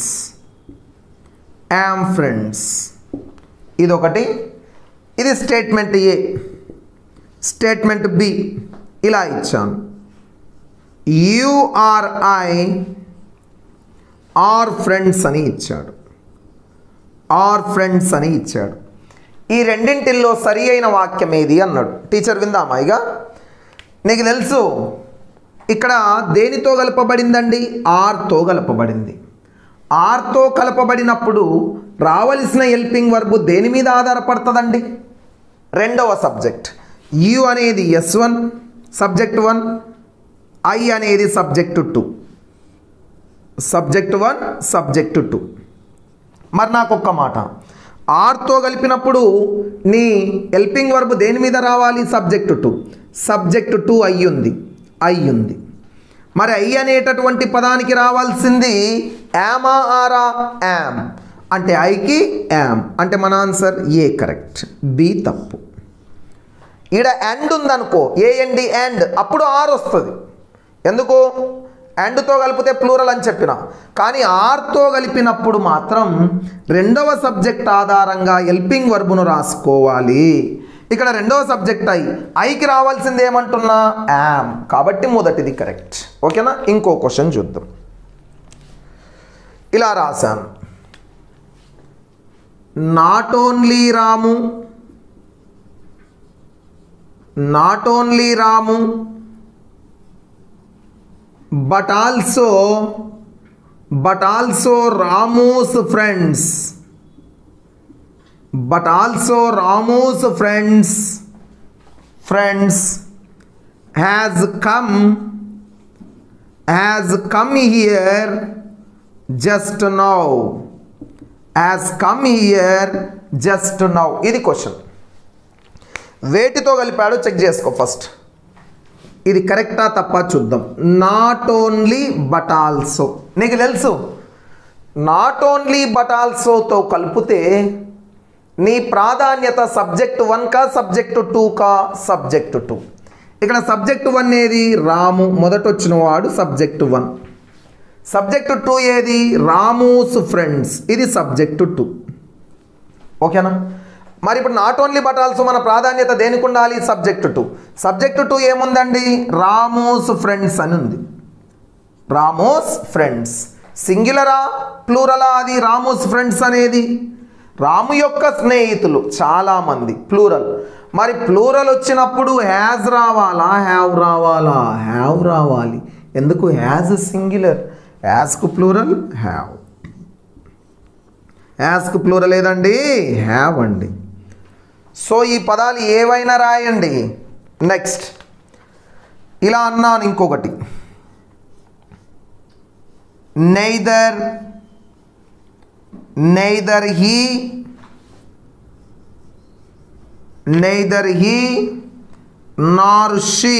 am friends ఇదొకటి ఇది స్టేట్మెంట్ ఏ స్టేట్మెంట్ బి ఇలా ఇచ్చాను you are I are friends అని ఇచ్చాడు ఆర్ ఫ్రెండ్స్ అని ఇచ్చాడు ఈ రెండింటిల్లో సరి అయిన వాక్యం ఏది అన్నాడు టీచర్ విందామా ఇక నీకు తెలుసు ఇక్కడ దేనితో కలపబడిందండి ఆర్తో కలపబడింది ఆర్తో కలపబడినప్పుడు రావలసిన హెల్పింగ్ వర్బ్ దేని మీద ఆధారపడుతుందండి రెండవ సబ్జెక్ట్ యు అనేది S one subject one I అనేది subject two subject one subject two మరి నాకు ఒక్క మాట ఆర్తో కలిపినప్పుడు నీ హెల్పింగ్ వర్బ్ దేని మీద రావాలి సబ్జెక్ట్ టు సబ్జెక్ట్ టు అయ్యుంది అయ్యుంది మరి ఐ అనేటటువంటి పదానికి రావాల్సింది యామా ఆరా యామ్ అంటే ఐకి యామ్ అంటే మన ఆన్సర్ ఏ కరెక్ట్ బి తప్పు ఈడ అండ్ ఉందనుకో ఏ అండి అండ్ అప్పుడు ఆర్ వస్తుంది ఎందుకు అండ్తో కలిపితే ప్లూరల్ అని చెప్పిన కానీ ఆర్తో కలిపినప్పుడు మాత్రం రెండవ సబ్జెక్ట్ ఆధారంగా హెల్పింగ్ వర్బును రాసుకోవాలి ఇక్కడ రెండవ సబ్జెక్ట్ ఐ ఐకి రావాల్సింది ఏమంటున్నా యామ్ కాబట్టి మొదటిది కరెక్ట్ ఓకేనా ఇంకో క్వశ్చన్ చూద్దాం ఇలా రాశాను not only Ramu not only Ramu but also but also ramu's friends but also ramu's friends friends has come has come here just now has come here just now ఇది క్వశ్చన్ వేటితో కలిపాడో చెక్ చేసుకో first ఇది కరెక్టా తప్ప చూద్దాం నాట్ ఓన్లీ బట్ ఆల్సో నీకు తెలుసు నాట్ ఓన్లీ బట్ ఆల్సోతో కలిపితే నీ ప్రాధాన్యత సబ్జెక్ట్ వన్ కా సబ్జెక్ట్ టూ కా సబ్జెక్ట్ టూ ఇక్కడ సబ్జెక్ట్ వన్ ఏది రాము మొదట వచ్చిన వాడు సబ్జెక్ట్ వన్ సబ్జెక్ట్ టూ ఏది రామూస్ ఫ్రెండ్స్ ఇది సబ్జెక్ట్ టూ ఓకేనా మరి ఇప్పుడు నాట్ ఓన్లీ బట్ ఆల్సో మన ప్రాధాన్యత దేనికి ఉండాలి సబ్జెక్ట్ టూ సబ్జెక్ట్ టూ ఏముందండి రామోస్ ఫ్రెండ్స్ అని ఉంది రామోస్ ఫ్రెండ్స్ సింగులరా ప్లూరలా అది రామోస్ ఫ్రెండ్స్ అనేది రాము యొక్క స్నేహితులు చాలామంది ప్లూరల్ మరి ప్లూరల్ వచ్చినప్పుడు హ్యాజ్ రావాలా హ్యావ్ రావాలా హ్యావ్ రావాలి ఎందుకు హ్యాజ్ సింగులర్ హ్యాజ్కు ప్లూరల్ హ్యావ్ యాస్క్ ప్లూరల్ ఏదండి హ్యావ్ అండి సో ఈ పదాలు ఏవైనా రాయండి నెక్స్ట్ ఇలా అన్నాను ఇంకొకటి neither neither he neither he nor she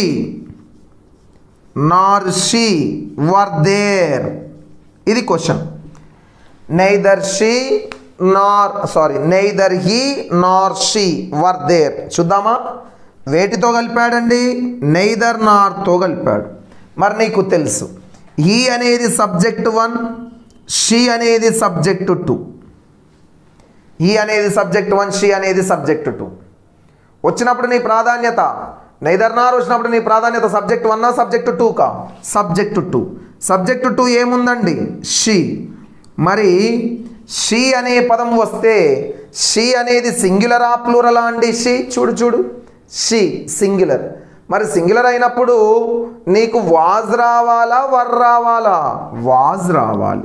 nor she were there ఇది question neither she nor sorry neither he nor she were there చూద్దామా వేటితో కలిపాడండి నైదర్ నార్తో కలిపాడు మరి నీకు తెలుసు హీ అనేది సబ్జెక్ట్ వన్ షీ అనేది సబ్జెక్ట్ టూ హీ అనేది సబ్జెక్ట్ వన్ షీ అనేది సబ్జెక్ట్ టూ వచ్చినప్పుడు నీ ప్రాధాన్యత నైదర్ నార్ వచ్చినప్పుడు నీ ప్రాధాన్యత సబ్జెక్ట్ వన్నా సబ్జెక్ట్ టూ కా సబ్జెక్ట్ టూ సబ్జెక్ట్ టూ ఏముందండి షీ మరి షీ అనే పదం వస్తే షీ అనేది సింగులరా ప్లూరలా అండి షీ చూడు చూడు షీ సింగులర్ మరి సింగులర్ అయినప్పుడు నీకు వాజ్ రావాలా వర్ రావాలా వాజ్ రావాలి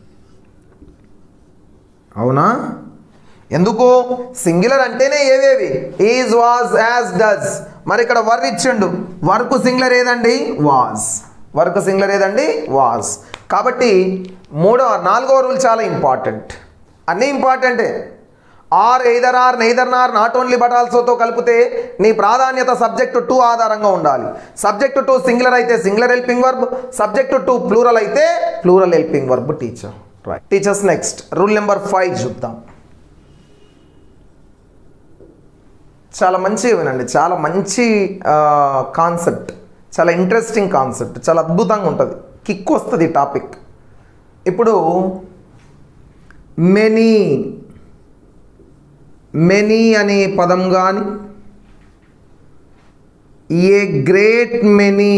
అవునా ఎందుకు సింగులర్ అంటేనే ఏవేవి ఈజ్ వాజ్ యాజ్ డస్ మరి ఇక్కడ వర్ ఇచ్చిండు వర్క్ సింగులర్ ఏదండి వాజ్ వర్క్ సింగులర్ ఏదండి వాజ్ కాబట్టి మూడో నాలుగో రూల్ చాలా ఇంపార్టెంట్ అన్నీ ఇంపార్టెంటే or either or neither nor not only but ఆల్సోతో కలిపితే నీ ప్రాధాన్యత సబ్జెక్టు టూ ఆధారంగా ఉండాలి సబ్జెక్టు టూ సింగులర్ అయితే singular helping verb subject two plural అయితే plural helping verb teacher right teachers next rule number five చూద్దాం చాలా మంచిగా వినండి చాలా మంచి కాన్సెప్ట్ చాలా ఇంట్రెస్టింగ్ కాన్సెప్ట్ చాలా అద్భుతంగా ఉంటుంది కిక్ వస్తుంది టాపిక్ ఇప్పుడు మెనీ మెనీ అనే పదం కానీ a great many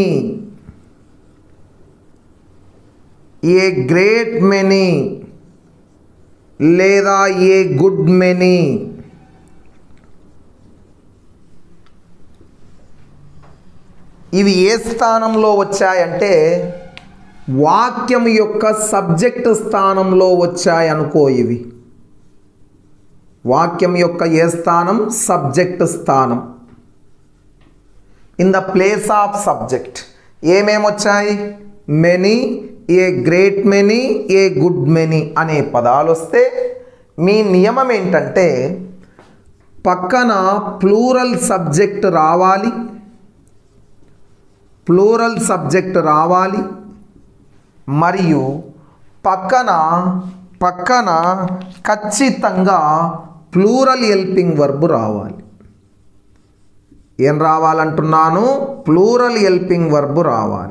a great many లేదా ఏ గుడ్ మెనీ ఇవి ఏ స్థానంలో వచ్చాయంటే వాక్యం యొక్క సబ్జెక్ట్ స్థానంలో వచ్చాయనుకో ఇవి వాక్యం యొక్క ఏ స్థానం సబ్జెక్ట్ స్థానం in the place of subject ఏమేమి వచ్చాయి many a great many a good many అనే పదాలు వస్తే మీ నియమం ఏంటంటే పక్కన ప్లూరల్ సబ్జెక్ట్ రావాలి ప్లూరల్ సబ్జెక్ట్ రావాలి మరియు పక్కన పక్కన ఖచ్చితంగా ప్లూరల్ హెల్పింగ్ వర్బ్ రావాలి ఏం రావాలంటున్నాను ప్లూరల్ హెల్పింగ్ వర్బ్ రావాలి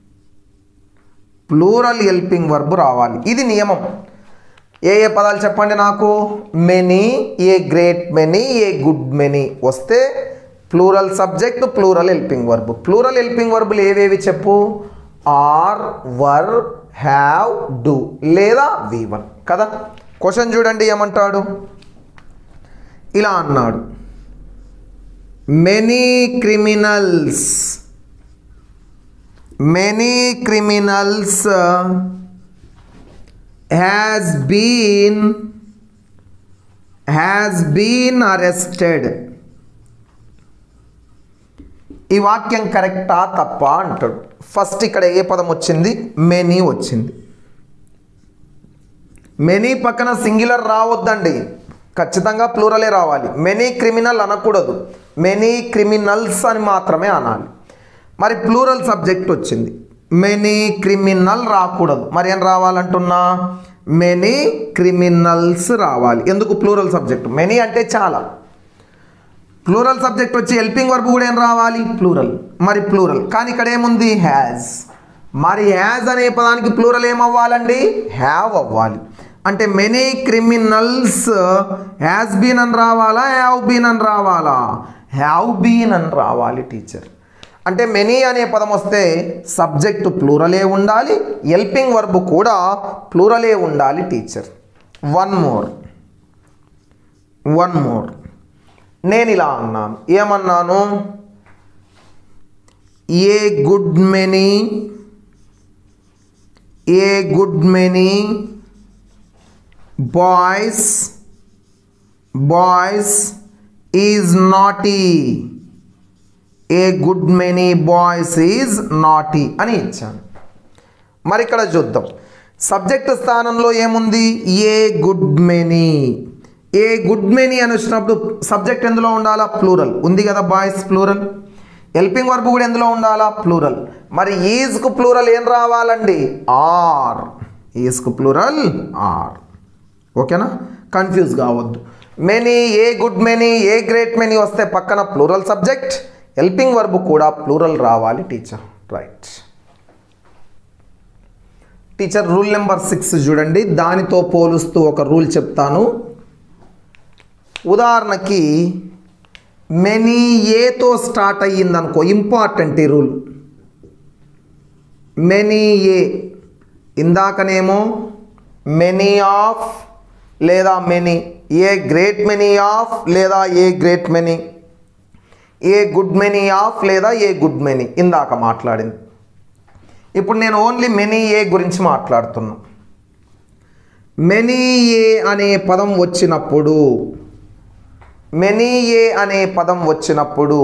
ప్లూరల్ హెల్పింగ్ వర్బ్ రావాలి ఇది నియమం ఏ ఏ పదాలు చెప్పండి నాకు many a great many a good many వస్తే plural subject plural helping verb plural helping వర్బులు ఏవేవి చెప్పు ఆర్ వర్ హ్యావ్ డూ లేదా వి వన్ కదా క్వశ్చన్ చూడండి ఏమంటాడు ఇలా అన్నాడు many criminals many criminals has been has been arrested ఈ వాక్యం కరెక్టా తప్ప అంటాడు ఫస్ట్ ఇక్కడ ఏ పదం వచ్చింది మెనీ వచ్చింది మెనీ పక్కన సింగులర్ రావద్దండి ఖచ్చితంగా ప్లూరలే రావాలి మెనీ క్రిమినల్ అనకూడదు మెనీ క్రిమినల్స్ అని మాత్రమే అనాలి మరి ప్లూరల్ సబ్జెక్ట్ వచ్చింది మెనీ క్రిమినల్ రాకూడదు మరి ఏం రావాలంటున్నా మెనీ క్రిమినల్స్ రావాలి ఎందుకు ప్లూరల్ సబ్జెక్ట్ మెనీ అంటే చాలా ప్లూరల్ సబ్జెక్ట్ వచ్చి హెల్పింగ్ వర్బ్ కూడా ఏం రావాలి ప్లూరల్ మరి ప్లూరల్ కానీ ఇక్కడ ఏముంది హ్యాజ్ మరి హ్యాజ్ అనే పదానికి ప్లూరల్ ఏమవ్వాలండి హ్యావ్ అవ్వాలి అంటే మెనీ క్రిమినల్స్ హ్యాస్ బీన్ అని రావాలా హ్యావ్ బీన్ అని రావాలా హ్యావ్ బీన్ అని రావాలి టీచర్ అంటే మెనీ అనే పదం వస్తే సబ్జెక్టు ప్లూరలే ఉండాలి హెల్పింగ్ వర్బ్ కూడా ప్లూరలే ఉండాలి teacher one more one more నేను ఇలా అన్నాను ఏమన్నాను a good many a good many boys boys is naughty a good many boys is naughty అని ఇచ్చాను మరి ఇక్కడ చూద్దాం సబ్జెక్ట్ స్థానంలో ఏముంది a good many a good many అని వచ్చినప్పుడు సబ్జెక్ట్ ఎందులో ఉండాలా ప్లూరల్ ఉంది కదా బాయ్స్ ప్లూరల్ హెల్పింగ్ వర్బ్ కూడా ఎందులో ఉండాలా ప్లూరల్ మరి ఈజ్కు ప్లూరల్ ఏం రావాలండి ఆర్ ఈజ్కు ప్లూరల్ ఆర్ ఓకేనా కన్ఫ్యూజ్ కావద్దు many a good many a great many వస్తే పక్కన ప్లూరల్ సబ్జెక్ట్ హెల్పింగ్ వర్బ్ కూడా ప్లూరల్ రావాలి teacher right teacher rule number six చూడండి దానితో పోలుస్తూ ఒక రూల్ చెప్తాను ఉదాహరణకి మెనీ ఏతో స్టార్ట్ అయ్యిందనుకో ఇంపార్టెంట్ ఈ రూల్ మెనీ ఏ ఇందాకనేమో మెనీ ఆఫ్ లేదా many a great many of లేదా a great many a good many of లేదా ఏ గుడ్ మెనీ ఇందాక మాట్లాడింది ఇప్పుడు నేను ఓన్లీ మెనీ ఏ గురించి మాట్లాడుతున్నా మెనీ ఏ అనే పదం వచ్చినప్పుడు మెనీ ఏ అనే పదం వచ్చినప్పుడు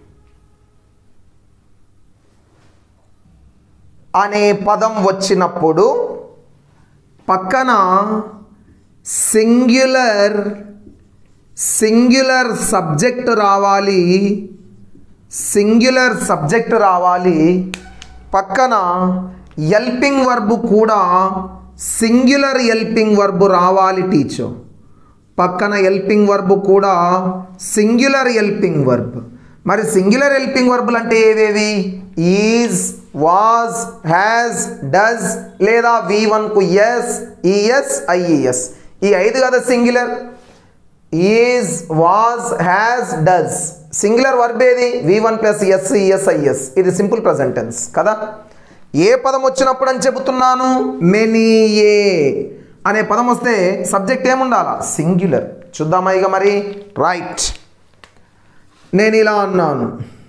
అనే పదం వచ్చినప్పుడు పక్కన సింగ్యులర్ సింగ్యులర్ సబ్జెక్ట్ రావాలి సింగ్యులర్ సబ్జెక్ట్ రావాలి పక్కన ఎల్పింగ్ వర్బ్ కూడా సింగ్యులర్ ఎల్పింగ్ వర్బ్ రావాలి టీచర్ పక్కన ఎల్పింగ్ వర్బ్ కూడా సింగ్యులర్ ఎల్పింగ్ వర్బ్ మరి సింగ్యులర్ ఎల్పింగ్ వర్బులు అంటే ఏవేవి ఈజ్ వాజ్ హ్యాజ్ డస్ లేదా వి వన్కు ఎస్ ఈఎస్ ఐఈఎస్ ఈ ఐదు కదా singular is was has does singular verb ఏది V one plus S ES IS ఇది సింపుల్ ప్రజెంట్ టెన్స్ కదా ఏ పదం వచ్చినప్పుడు అని చెబుతున్నాను మెనీ ఏ అనే పదం వస్తే సబ్జెక్ట్ ఏముండాలా సింగ్యులర్ చూద్దామా ఇక మరి రైట్ నేను ఇలా అన్నాను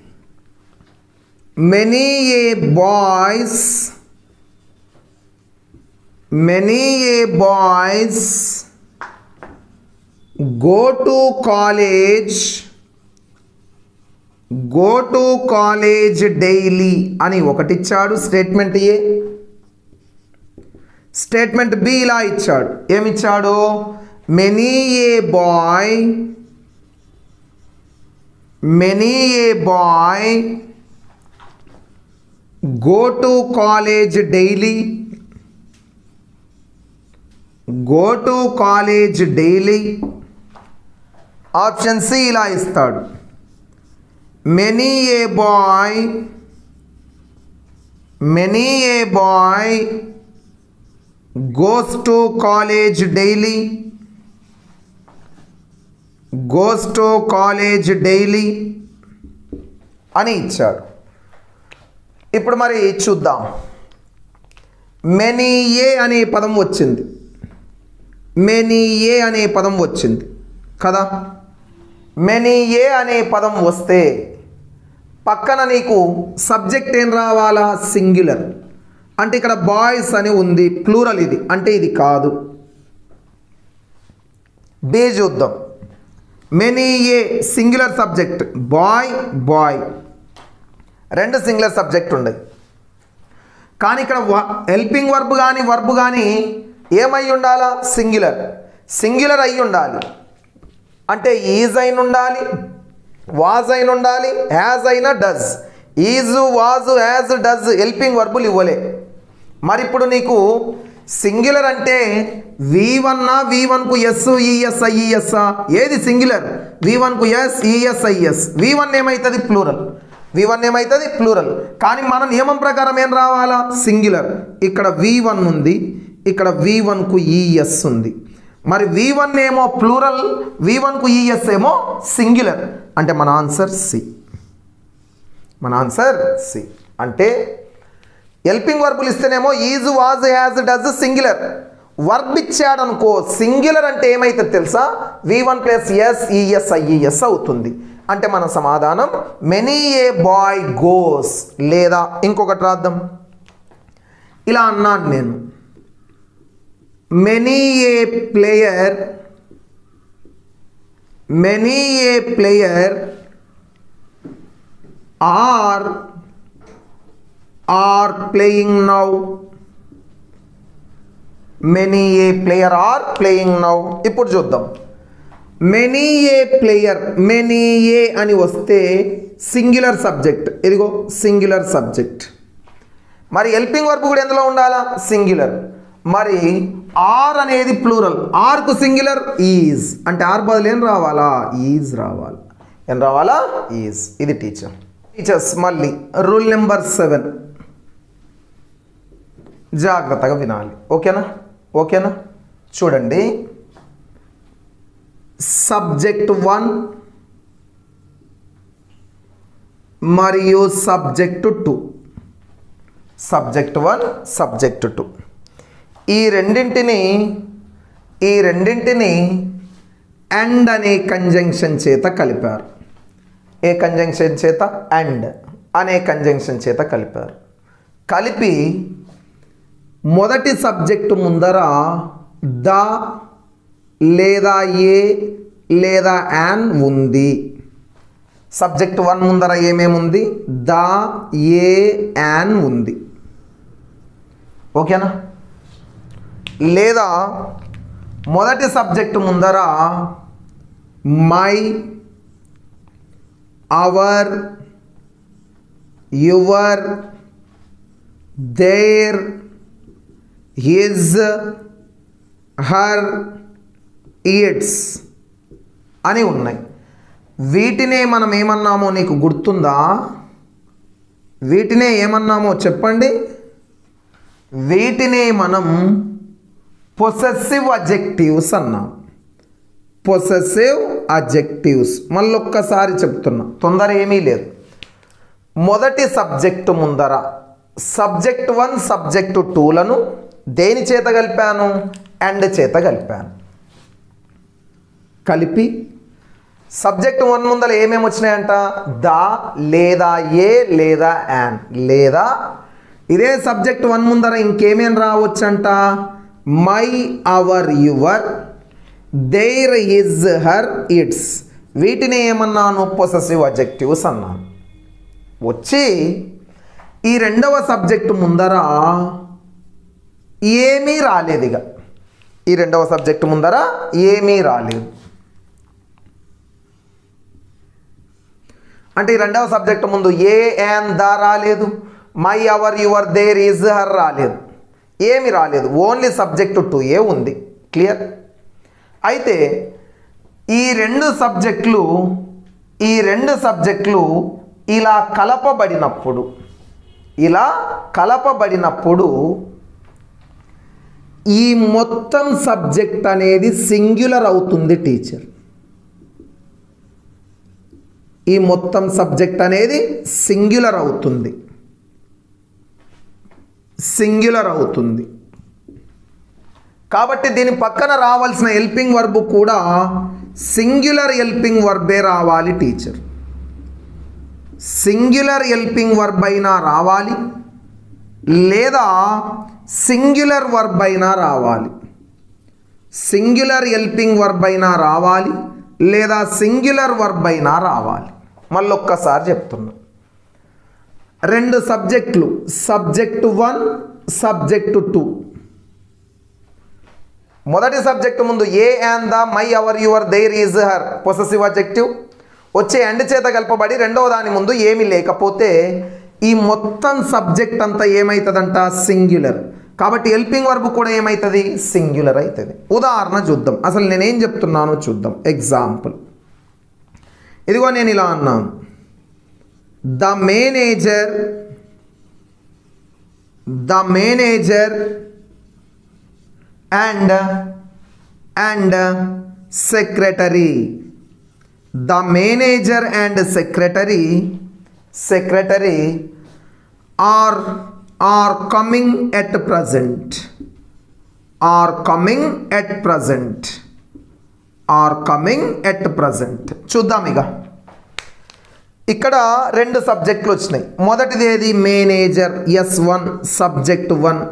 many a boys many a boys go to college go to college daily అని ఒకటిచ్చాడు స్టేట్మెంట్ ఏ స్టేట్మెంట్ బి ఇలా ఇచ్చాడు ఏమిచ్చాడు many a boy many a boy go to college daily go to college daily option C ఇలా ఇస్తాడు many a boy many a boy goes to college daily goes to college daily అని ఇచ్చాడు ఇప్పుడు మరి చూద్దాం మెనీ ఏ అనే పదం వచ్చింది మెనీ ఏ అనే పదం వచ్చింది కదా మెనీ ఏ అనే పదం వస్తే పక్కన నీకు సబ్జెక్ట్ ఏం రావాలా సింగులర్ అంటే ఇక్కడ బాయ్స్ అని ఉంది ప్లూరల్ ఇది అంటే ఇది కాదు బే చూద్దాం many a singular subject boy boy రెండు సింగులర్ సబ్జెక్ట్ ఉండయి కానీ ఇక్కడ హెల్పింగ్ వర్బ్ కానీ వర్బ్ కానీ ఏమై ఉండాలా సింగులర్ సింగులర్ అయి ఉండాలి అంటే ఈజ్ అయిన ఉండాలి వాజ్ అయిన ఉండాలి హ్యాజ్ అయినా does is was has does helping వర్బులు ఇవ్వలే మరి ఇప్పుడు నీకు సింగులర్ అంటే వి వన్ వి వన్కు ఎస్ ఈఎస్ ఐఈఎస్ ఏది సింగులర్ వి వన్కు S ES IS V one ఏమవుతుంది ప్లూరల్ వి వన్ ఏమవుతుంది ప్లూరల్ కానీ మన నియమం ప్రకారం ఏం రావాలా సింగులర్ ఇక్కడ వి వన్ ఉంది ఇక్కడ వి వన్కు ఈఎస్ ఉంది మరి వి వన్ ఏమో ప్లూరల్ వి వన్కు ఈఎస్ ఏమో సింగులర్ అంటే మన ఆన్సర్ సి మన ఆన్సర్ సి అంటే హెల్పింగ్ వర్బులు ఇస్తేనేమో is was has does singular verb ఇచ్చాడు అనుకో సింగులర్ అంటే ఏమైతుంది తెలుసా V one plus S ES IES అవుతుంది అంటే మన సమాధానం మెనీ ఏ బాయ్ గోస్ లేదా ఇంకొకటి రాద్దాం ఇలా అన్నాను నేను many a player many a player are are playing now many a player are playing now ఇప్పుడు చూద్దాం many a player many a అని వస్తే సింగులర్ సబ్జెక్ట్ ఇదిగో సింగులర్ సబ్జెక్ట్ మరి హెల్పింగ్ వర్క్ కూడా ఎందులో ఉండాలా సింగులర్ మరి ఆర్ అనేది ప్లూరల్ ఆర్కు సింగులర్ ఈజ్ అంటే ఆర్ బదులు ఏం రావాలా ఈజ్ రావాలి ఏం రావాలా ఈజ్ ఇది టీచర్ టీచర్స్ మళ్ళీ రూల్ నెంబర్ సెవెన్ జాగ్రత్తగా వినాలి ఓకేనా ఓకేనా చూడండి సబ్జెక్ట్ వన్ మరియు subject two subject one subject two ఈ రెండింటిని ఈ రెండింటిని అండ్ అనే కంజంక్షన్ చేత కలిపారు ఏ కంజంక్షన్ చేత అండ్ అనే కంజంక్షన్ చేత కలిపారు కలిపి మొదటి సబ్జెక్టు ముందర ద లేదా ఏ లేదా యాన్ ఉంది సబ్జెక్ట్ వన్ ముందర ఏమేముంది ద ఏ యాన్ ఉంది ఓకేనా లేదా మొదటి సబ్జెక్టు ముందర my our your their his her its అని ఉన్నాయి వీటినే మనం ఏమన్నామో నీకు గుర్తుందా వీటినే ఏమన్నామో చెప్పండి వీటినే మనం పొసెసివ్ అజెక్టివ్స్ అన్నాం పొసెసివ్ అజెక్టివ్స్ మళ్ళొక్కసారి చెప్తున్నా తొందర ఏమీ లేదు మొదటి సబ్జెక్టు ముందర సబ్జెక్ట్ వన్ సబ్జెక్టు టూలను దేని చేత కలిపాను అండ్ చేత కలిపాను కలిపి సబ్జెక్ట్ వన్ ముందర ఏమేమి వచ్చినాయంట ద లేదా ఏ లేదా యాన్ లేదా ఇదే సబ్జెక్ట్ వన్ ముందర ఇంకేమేం రావచ్చంట my our your their his her its వీటిని ఏమన్నాను పొసెసివ్ అజెక్టివ్స్ అన్నాను వచ్చి ఈ రెండవ సబ్జెక్టు ముందర ఏమీ రాలేదు ఇక ఈ రెండవ సబ్జెక్టు ముందర ఏమీ రాలేదు అంటే ఈ రెండవ సబ్జెక్టు ముందు ఏ యాన్ ద రాలేదు my our your their his her రాలేదు ఏమి రాలేదు ఓన్లీ సబ్జెక్టు టు ఏ ఉంది క్లియర్ అయితే ఈ రెండు సబ్జెక్టులు ఈ రెండు సబ్జెక్టులు ఇలా కలపబడినప్పుడు ఇలా కలపబడినప్పుడు ఈ మొత్తం సబ్జెక్ట్ అనేది సింగ్యులర్ అవుతుంది టీచర్ ఈ మొత్తం సబ్జెక్ట్ అనేది సింగ్యులర్ అవుతుంది సింగ్యులర్ అవుతుంది కాబట్టి దీని పక్కన రావాల్సిన హెల్పింగ్ వర్బ్ కూడా సింగ్యులర్ హెల్పింగ్ వర్బే రావాలి టీచర్ సింగ్యులర్ హెల్పింగ్ వర్బ్ అయినా రావాలి లేదా సింగ్యులర్ వర్బ్ అయినా రావాలి సింగ్యులర్ హెల్పింగ్ వర్బ్ అయినా రావాలి లేదా సింగ్యులర్ వర్బ్ అయినా రావాలి మళ్ళీ ఒక్కసారి చెప్తున్నా రెండు సబ్జెక్టులు సబ్జెక్టు వన్ సబ్జెక్టు టూ మొదటి సబ్జెక్టు ముందు a and the my our your their his her possessive objective వచ్చే ఎండ్ చేత కలపబడి రెండవ దాని ముందు ఏమీ లేకపోతే ఈ మొత్తం సబ్జెక్ట్ అంతా ఏమవుతుందంట సింగ్యులర్ కాబట్టి హెల్పింగ్ వర్బ్ కూడా ఏమవుతుంది సింగ్యులర్ అవుతుంది ఉదాహరణ చూద్దాం అసలు నేనేం చెప్తున్నానో చూద్దాం ఎగ్జాంపుల్ ఇదిగో నేను ఇలా అన్నాను the manager the manager and and secretary the manager and secretary secretary are are coming at present are coming at present are coming at present చూద్దాం ఇక ఇక్కడ రెండు సబ్జెక్టులు వచ్చినాయి మొదటిది ఏది manager S one subject one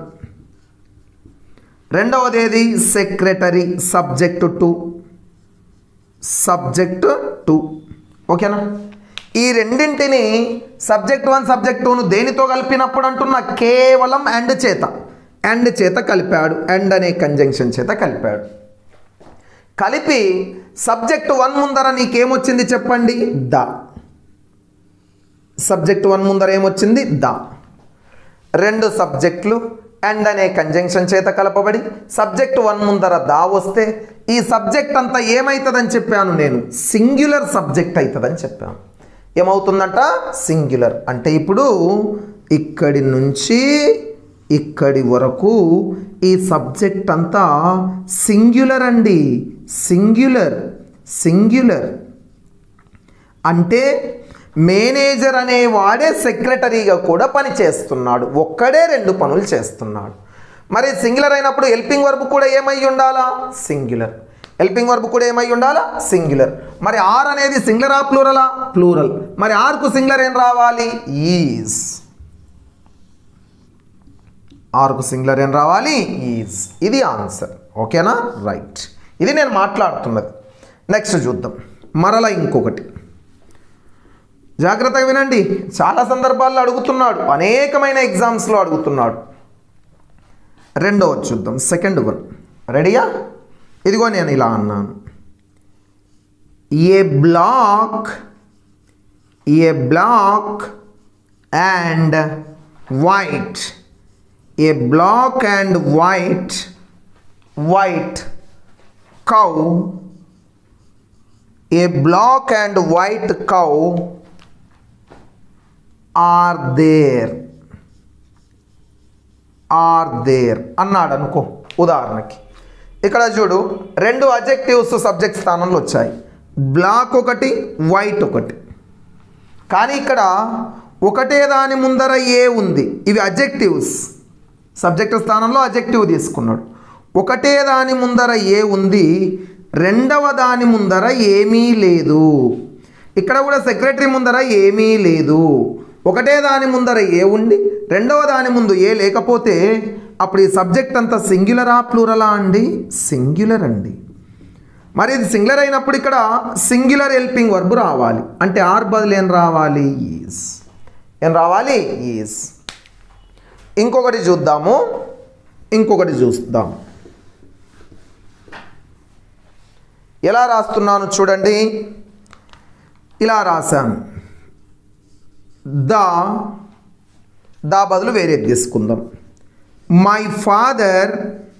రెండవది ఏది secretary subject two subject two ఓకేనా ఈ రెండింటిని సబ్జెక్ట్ వన్ సబ్జెక్ట్ టూను దేనితో కలిపినప్పుడు అంటున్నా కేవలం అండ్ చేత అండ్ చేత కలిపాడు అండ్ అనే కంజంక్షన్ చేత కలిపాడు కలిపి సబ్జెక్ట్ వన్ ముందర నీకేమొచ్చింది చెప్పండి ద సబ్జెక్ట్ వన్ ముందర ఏమొచ్చింది ద రెండు సబ్జెక్టులు అండ్ అనే కంజంక్షన్ చేత కలపబడి సబ్జెక్ట్ వన్ ముందర దా వస్తే ఈ సబ్జెక్ట్ అంతా ఏమవుతుందని చెప్పాను నేను సింగ్యులర్ సబ్జెక్ట్ అవుతుందని చెప్పాను ఏమవుతుందంట సింగ్యులర్ అంటే ఇప్పుడు ఇక్కడి నుంచి ఇక్కడి వరకు ఈ సబ్జెక్ట్ అంతా సింగ్యులర్ అండి సింగ్యులర్ సింగ్యులర్ అంటే మేనేజర్ అనేవాడే సెక్రటరీగా కూడా పని చేస్తున్నాడు ఒక్కడే రెండు పనులు చేస్తున్నాడు మరి సింగులర్ అయినప్పుడు హెల్పింగ్ వర్బ్ కూడా ఏమై ఉండాలా సింగులర్ హెల్పింగ్ వర్బ్ కూడా ఏమై ఉండాలా సింగులర్ మరి ఆర్ అనేది సింగులరా ప్లూరలా ప్లూరల్ మరి ఆర్కు సింగులర్ ఏం రావాలి ఈజ్ ఆర్కు సింగులర్ ఏం రావాలి ఈజ్ ఇది ఆన్సర్ ఓకేనా రైట్ ఇది నేను మాట్లాడుతున్నది నెక్స్ట్ చూద్దాం మరలా ఇంకొకటి జాగ్రత్తగా వినండి చాలా సందర్భాల్లో అడుగుతున్నాడు అనేకమైన ఎగ్జామ్స్లో అడుగుతున్నాడు రెండవ చూద్దాం సెకండ్ వన్ రెడీయా ఇదిగో నేను ఇలా అన్నాను a black a black and white a black and white white cow a black and white cow are there are there అన్నాడు అనుకో ఉదాహరణకి ఇక్కడ చూడు రెండు అజెక్టివ్స్ సబ్జెక్ట్ స్థానంలో వచ్చాయి బ్లాక్ ఒకటి వైట్ ఒకటి కానీ ఇక్కడ ఒకటే దాని ముందర ఏ ఉంది ఇవి అజెక్టివ్స్ సబ్జెక్ట్ స్థానంలో అజెక్టివ్ తీసుకున్నాడు ఒకటే దాని ముందర ఏ ఉంది రెండవ దాని ముందర ఏమీ లేదు ఇక్కడ కూడా సెక్రటరీ ముందర ఏమీ లేదు ఒకటే దాని ముందర ఏ ఉండి రెండవ దాని ముందు ఏ లేకపోతే అప్పుడు ఈ సబ్జెక్ట్ అంతా సింగ్యులరా ప్లూరలా అండి సింగ్యులర్ అండి మరి ఇది సింగులర్ అయినప్పుడు ఇక్కడ సింగ్యులర్ హెల్పింగ్ వర్బ్ రావాలి అంటే ఆర్ బదులు ఏం రావాలి ఈజ్ ఏం రావాలి ఈజ్ ఇంకొకటి చూద్దాము ఇంకొకటి చూద్దాం ఎలా రాస్తున్నాను చూడండి ఇలా రాశాను ద దా బదులు వేరేది తీసుకుందాం my father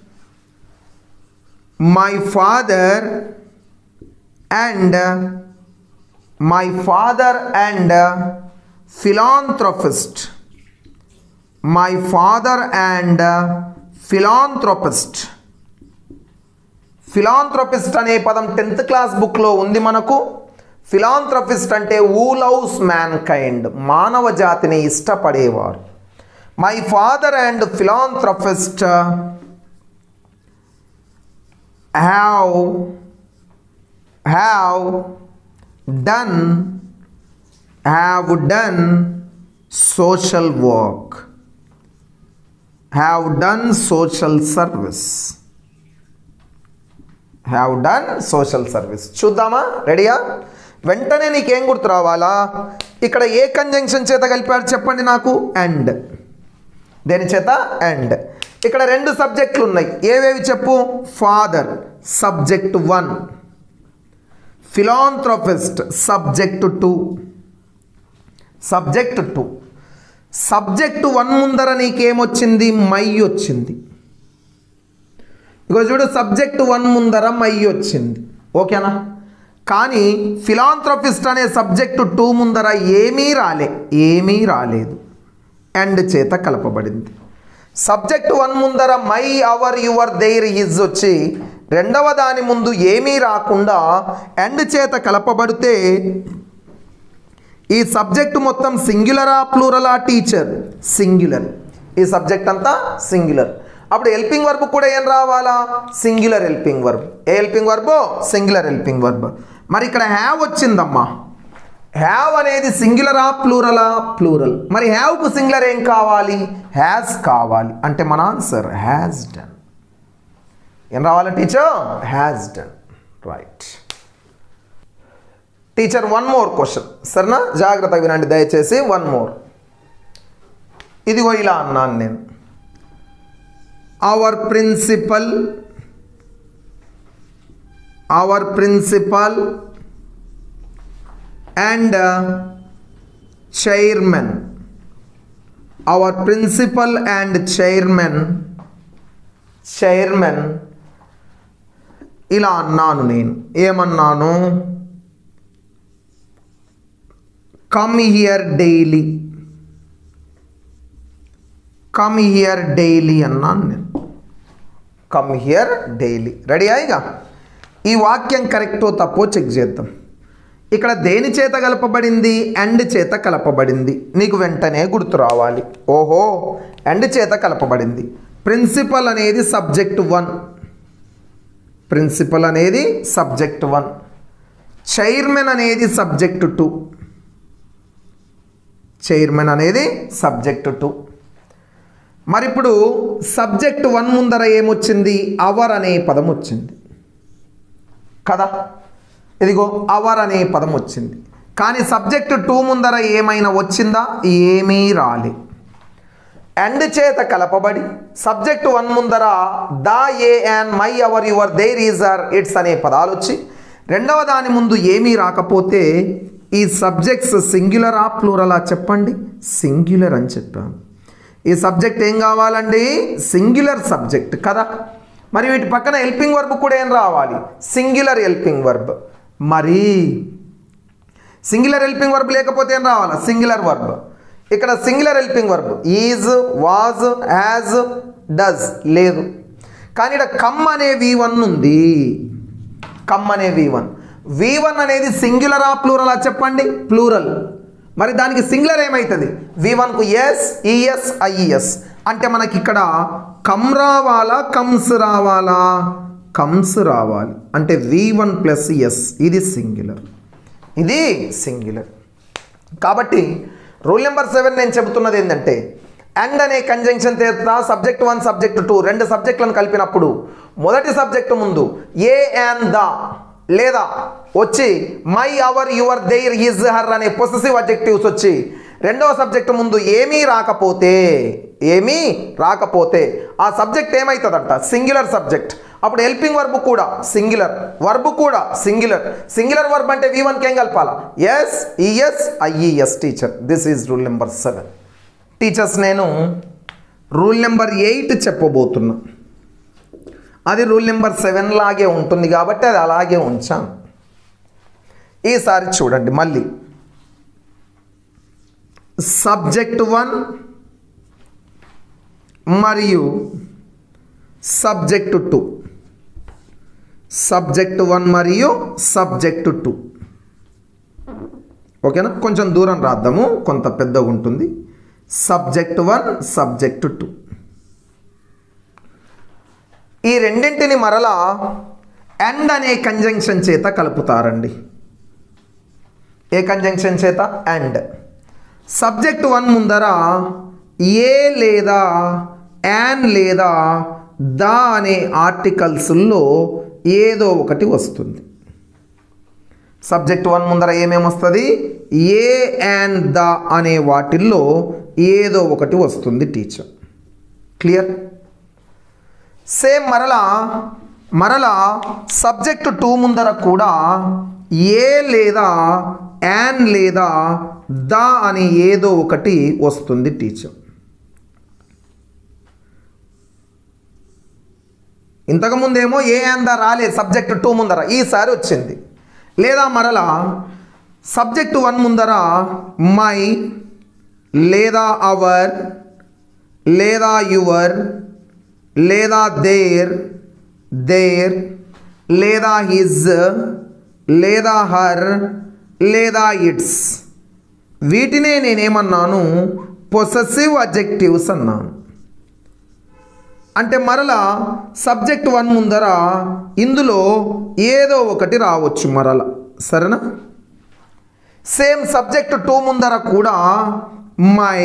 my father and my father and philanthropist my father and philanthropist philanthropist అనే పదం టెన్త్ క్లాస్ బుక్లో ఉంది మనకు ఫిలాంథ్రపిస్ట్ అంటే ఊ లవ్స్ మ్యాన్ కైండ్ మానవ జాతిని ఇష్టపడేవారు my father and philanthropist have have done have done social work have done social service have done social service చూద్దామా రెడీయా వెంటనే నీకేం గుర్తు రావాలా ఇక్కడ ఏ కంజంక్షన్ చేత కలిపాడు చెప్పండి నాకు అండ్ దేని చేత అండ్ ఇక్కడ రెండు సబ్జెక్టులు ఉన్నాయి ఏవేవి చెప్పు father subject one philanthropist subject two subject two subject one ముందర నీకేమొచ్చింది మై వచ్చింది ఇగో చూడు సబ్జెక్ట్ వన్ ముందర మై వచ్చింది ఓకేనా కానీ ఫిలాంథ్రపిస్ట్ అనే సబ్జెక్టు టూ ముందర ఏమీ రాలే ఏమీ రాలేదు అండ్ చేత కలపబడింది సబ్జెక్ట్ వన్ ముందర my our your their his వచ్చి రెండవ దాని ముందు ఏమీ రాకుండా అండ్ చేత కలపబడితే ఈ సబ్జెక్ట్ మొత్తం సింగులరా ప్లూరలా టీచర్ సింగులర్ ఈ సబ్జెక్ట్ అంతా సింగులర్ అప్పుడు హెల్పింగ్ వర్బ్ కూడా ఏం రావాలా సింగులర్ హెల్పింగ్ వర్బ్ ఏ helping verb singular helping verb మరి ఇక్కడ హ్యావ్ వచ్చిందమ్మా హ్యావ్ అనేది సింగులరా ప్లూరలా ప్లూరల్ మరి హ్యావ్కు సింగులర్ ఏం కావాలి హ్యాస్ కావాలి అంటే మన ఆన్సర్ హ్యాస్ డన్ ఏం రావాలి teacher has done right teacher one more question సరేనా జాగ్రత్తగా వినండి దయచేసి వన్ మోర్ ఇదిగో ఇలా అన్నాను నేను our principal our principal and chairman our principal and chairman chairman ఇలా అన్నాను నేను ఏమన్నాను come here daily come here daily అన్నాను నేను కమ్ హియర్ డైలీ రెడీ అయ్యిగా ఈ వాక్యం కరెక్టో తప్పో చెక్ చేద్దాం ఇక్కడ దేని చేత కలపబడింది అండ్ చేత కలపబడింది నీకు వెంటనే గుర్తు రావాలి ఓహో అండ్ చేత కలపబడింది ప్రిన్సిపల్ అనేది సబ్జెక్ట్ వన్ ప్రిన్సిపల్ అనేది సబ్జెక్ట్ వన్ చైర్మన్ అనేది సబ్జెక్ట్ టూ చైర్మన్ అనేది సబ్జెక్ట్ టూ మరి ఇప్పుడు సబ్జెక్ట్ వన్ ముందర ఏమొచ్చింది అవర్ అనే పదం వచ్చింది కదా ఇదిగో అవర్ అనే పదం వచ్చింది కానీ సబ్జెక్ట్ టూ ముందర ఏమైనా వచ్చిందా ఏమీ రాలే అండ్ చేత కలపబడి సబ్జెక్ట్ వన్ ముందర the a and my our your their his her its అనే పదాలు వచ్చి రెండవ దాని ముందు ఏమీ రాకపోతే ఈ సబ్జెక్ట్స్ సింగ్యులరా ప్లూరలా చెప్పండి సింగ్యులర్ అని చెప్పాను ఈ సబ్జెక్ట్ ఏం కావాలండి సింగ్యులర్ సబ్జెక్ట్ కదా మరి వీటి పక్కన హెల్పింగ్ వర్బ్ కూడా ఏం రావాలి సింగ్యులర్ హెల్పింగ్ వర్బ్ మరి సింగులర్ హెల్పింగ్ వర్బ్ లేకపోతే ఏం రావాలా సింగులర్ వర్బ్ ఇక్కడ singular helping verb is was has does లేదు కానీ ఇక్కడ కమ్ అనే వి వన్ ఉంది కమ్ అనే వి వన్ వి వన్ అనేది సింగులరా ప్లూరలా చెప్పండి ప్లూరల్ మరి దానికి సింగులర్ ఏమవుతుంది వి వన్కు ఎస్ ఈఎస్ ఐఈఎస్ అంటే మనకి ఇక్కడ కమ్ రావాలా కమ్స్ రావాలా కమ్స్ రావాలి అంటే వి వన్ ప్లస్ ఎస్ ఇది సింగులర్ ఇది సింగులర్ కాబట్టి రూల్ నెంబర్ సెవెన్ నేను చెబుతున్నది ఏంటంటే అండ్ అనే కంజంక్షన్ తీరుతా సబ్జెక్ట్ వన్ సబ్జెక్ట్ టూ రెండు సబ్జెక్టులను కలిపినప్పుడు మొదటి సబ్జెక్టు ముందు ఏ అండ్ ద లేదా వచ్చి my our your their his her అనే పొసెసివ్ అబ్జెక్టివ్స్ వచ్చి రెండవ సబ్జెక్టు ముందు ఏమీ రాకపోతే ఏమీ రాకపోతే ఆ సబ్జెక్ట్ ఏమవుతుందంట సింగులర్ సబ్జెక్ట్ అప్పుడు హెల్పింగ్ వర్బ్ కూడా సింగులర్ వర్బ్ కూడా సింగులర్ సింగులర్ వర్బ్ అంటే వి వన్కి ఏం కలపాలా S ES IES teacher this is rule number seven teachers నేను రూల్ నెంబర్ ఎయిట్ చెప్పబోతున్నా అది రూల్ నెంబర్ సెవెన్ లాగే ఉంటుంది కాబట్టి అది అలాగే ఉంచాను ఈసారి చూడండి మళ్ళీ సబ్జెక్ట్ వన్ మరియు సబ్జెక్టు టూ సబ్జెక్ట్ వన్ మరియు సబ్జెక్టు టూ ఓకేనా కొంచెం దూరం రాద్దాము కొంత పెద్దగా ఉంటుంది సబ్జెక్ట్ వన్ సబ్జెక్ట్ టూ ఈ రెండింటిని మరలా అండ్ అనే కంజంక్షన్ చేత కలుపుతారండి ఏ కంజంక్షన్ చేత అండ్ సబ్జెక్ట్ వన్ ముందర ఏ లేదా యాన్ లేదా ద అనే ఆర్టికల్స్లో ఏదో ఒకటి వస్తుంది సబ్జెక్ట్ వన్ ముందర ఏమేమి వస్తుంది ఏ అండ్ ద అనే వాటిల్లో ఏదో ఒకటి వస్తుంది టీచర్ క్లియర్ సేమ్ మరలా మరలా సబ్జెక్ట్ టూ ముందర కూడా ఏ లేదా యాన్ లేదా ద అని ఏదో ఒకటి వస్తుంది టీచర్ ఇంతకుముందేమో ఏ అండ్ ద రాలేదు సబ్జెక్ట్ టూ ముందర ఈసారి వచ్చింది లేదా మరలా సబ్జెక్ట్ వన్ ముందర మై లేదా అవర్ లేదా యువర్ లేదా దేర్ దేర్ లేదా హిజ్ లేదా హర్ లేదా ఇట్స్ వీటినే నేనేమన్నాను పొసెసివ్ అజెక్టివ్స్ అన్నాను అంటే మరలా సబ్జెక్ట్ వన్ ముందర ఇందులో ఏదో ఒకటి రావచ్చు మరల సరేనా సేమ్ సబ్జెక్ట్ టూ ముందర కూడా మై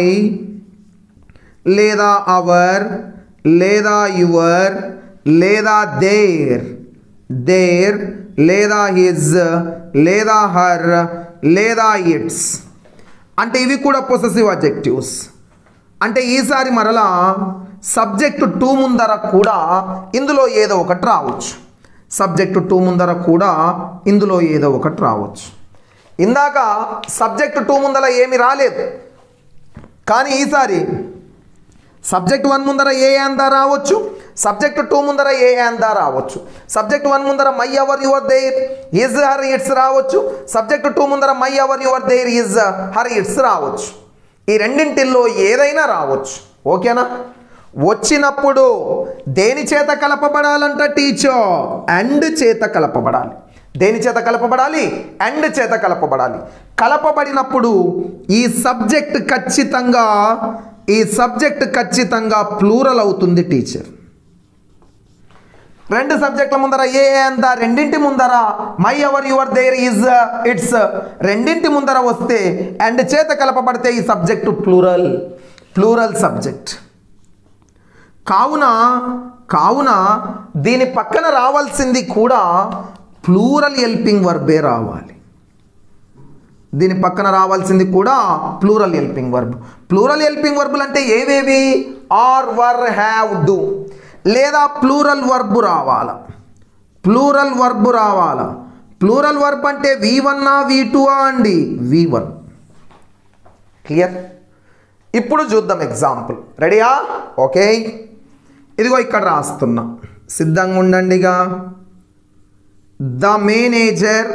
లేదా అవర్ లేదా యువర్ లేదా దేర్ దేర్ లేదా హిజ్ లేదా హర్ లేదా ఇట్స్ అంటే ఇవి కూడా పొసెసివ్ అబ్జెక్టివ్స్ అంటే ఈసారి మరలా సబ్జెక్ట్ టూ ముందర కూడా ఇందులో ఏదో ఒకటి రావచ్చు సబ్జెక్టు టూ ముందర కూడా ఇందులో ఏదో ఒకటి రావచ్చు ఇందాక సబ్జెక్ట్ టూ ముందర ఏమి రాలేదు కానీ ఈసారి సబ్జెక్ట్ వన్ ముందర ఏ అందా రావచ్చు సబ్జెక్ట్ టూ ముందర ఏ అందా రావచ్చు సబ్జెక్ట్ వన్ ముందర my our your their his her its రావచ్చు సబ్జెక్ట్ టూ ముందర my our your their his her its రావచ్చు ఈ రెండింటిల్లో ఏదైనా రావచ్చు ఓకేనా వచ్చినప్పుడు దేని చేత కలపబడాలంట టీచర్ అండ్ చేత కలపబడాలి దేని చేత కలపబడాలి అండ్ చేత కలపబడాలి కలపబడినప్పుడు ఈ సబ్జెక్ట్ ఖచ్చితంగా ఈ సబ్జెక్ట్ ఖచ్చితంగా ప్లూరల్ అవుతుంది టీచర్ రెండు సబ్జెక్టుల ముందర ఏ అంత రెండింటి ముందర my our your their his its రెండింటి ముందర వస్తే అండ్ చేత కలపబడితే ఈ సబ్జెక్టు ప్లూరల్ ప్లూరల్ సబ్జెక్ట్ కావున కావున దీని పక్కన రావాల్సింది కూడా ప్లూరల్ హెల్పింగ్ వర్బే రావాలి దీని పక్కన రావాల్సింది కూడా plural helping verb plural helping వర్బులు అంటే ఏవేవి ఆర్ వర్ హ్యావ్ డు లేదా ప్లూరల్ వర్బ్ రావాల ప్లూరల్ వర్బ్ రావాల ప్లూరల్ వర్బ్ అంటే వి వన్నా వి టూ అండి వి వన్ క్లియర్ ఇప్పుడు చూద్దాం ఎగ్జాంపుల్ రెడీయా ఓకే ఇదిగో ఇక్కడ రాస్తున్నా సిద్ధంగా ఉండండిగా the manager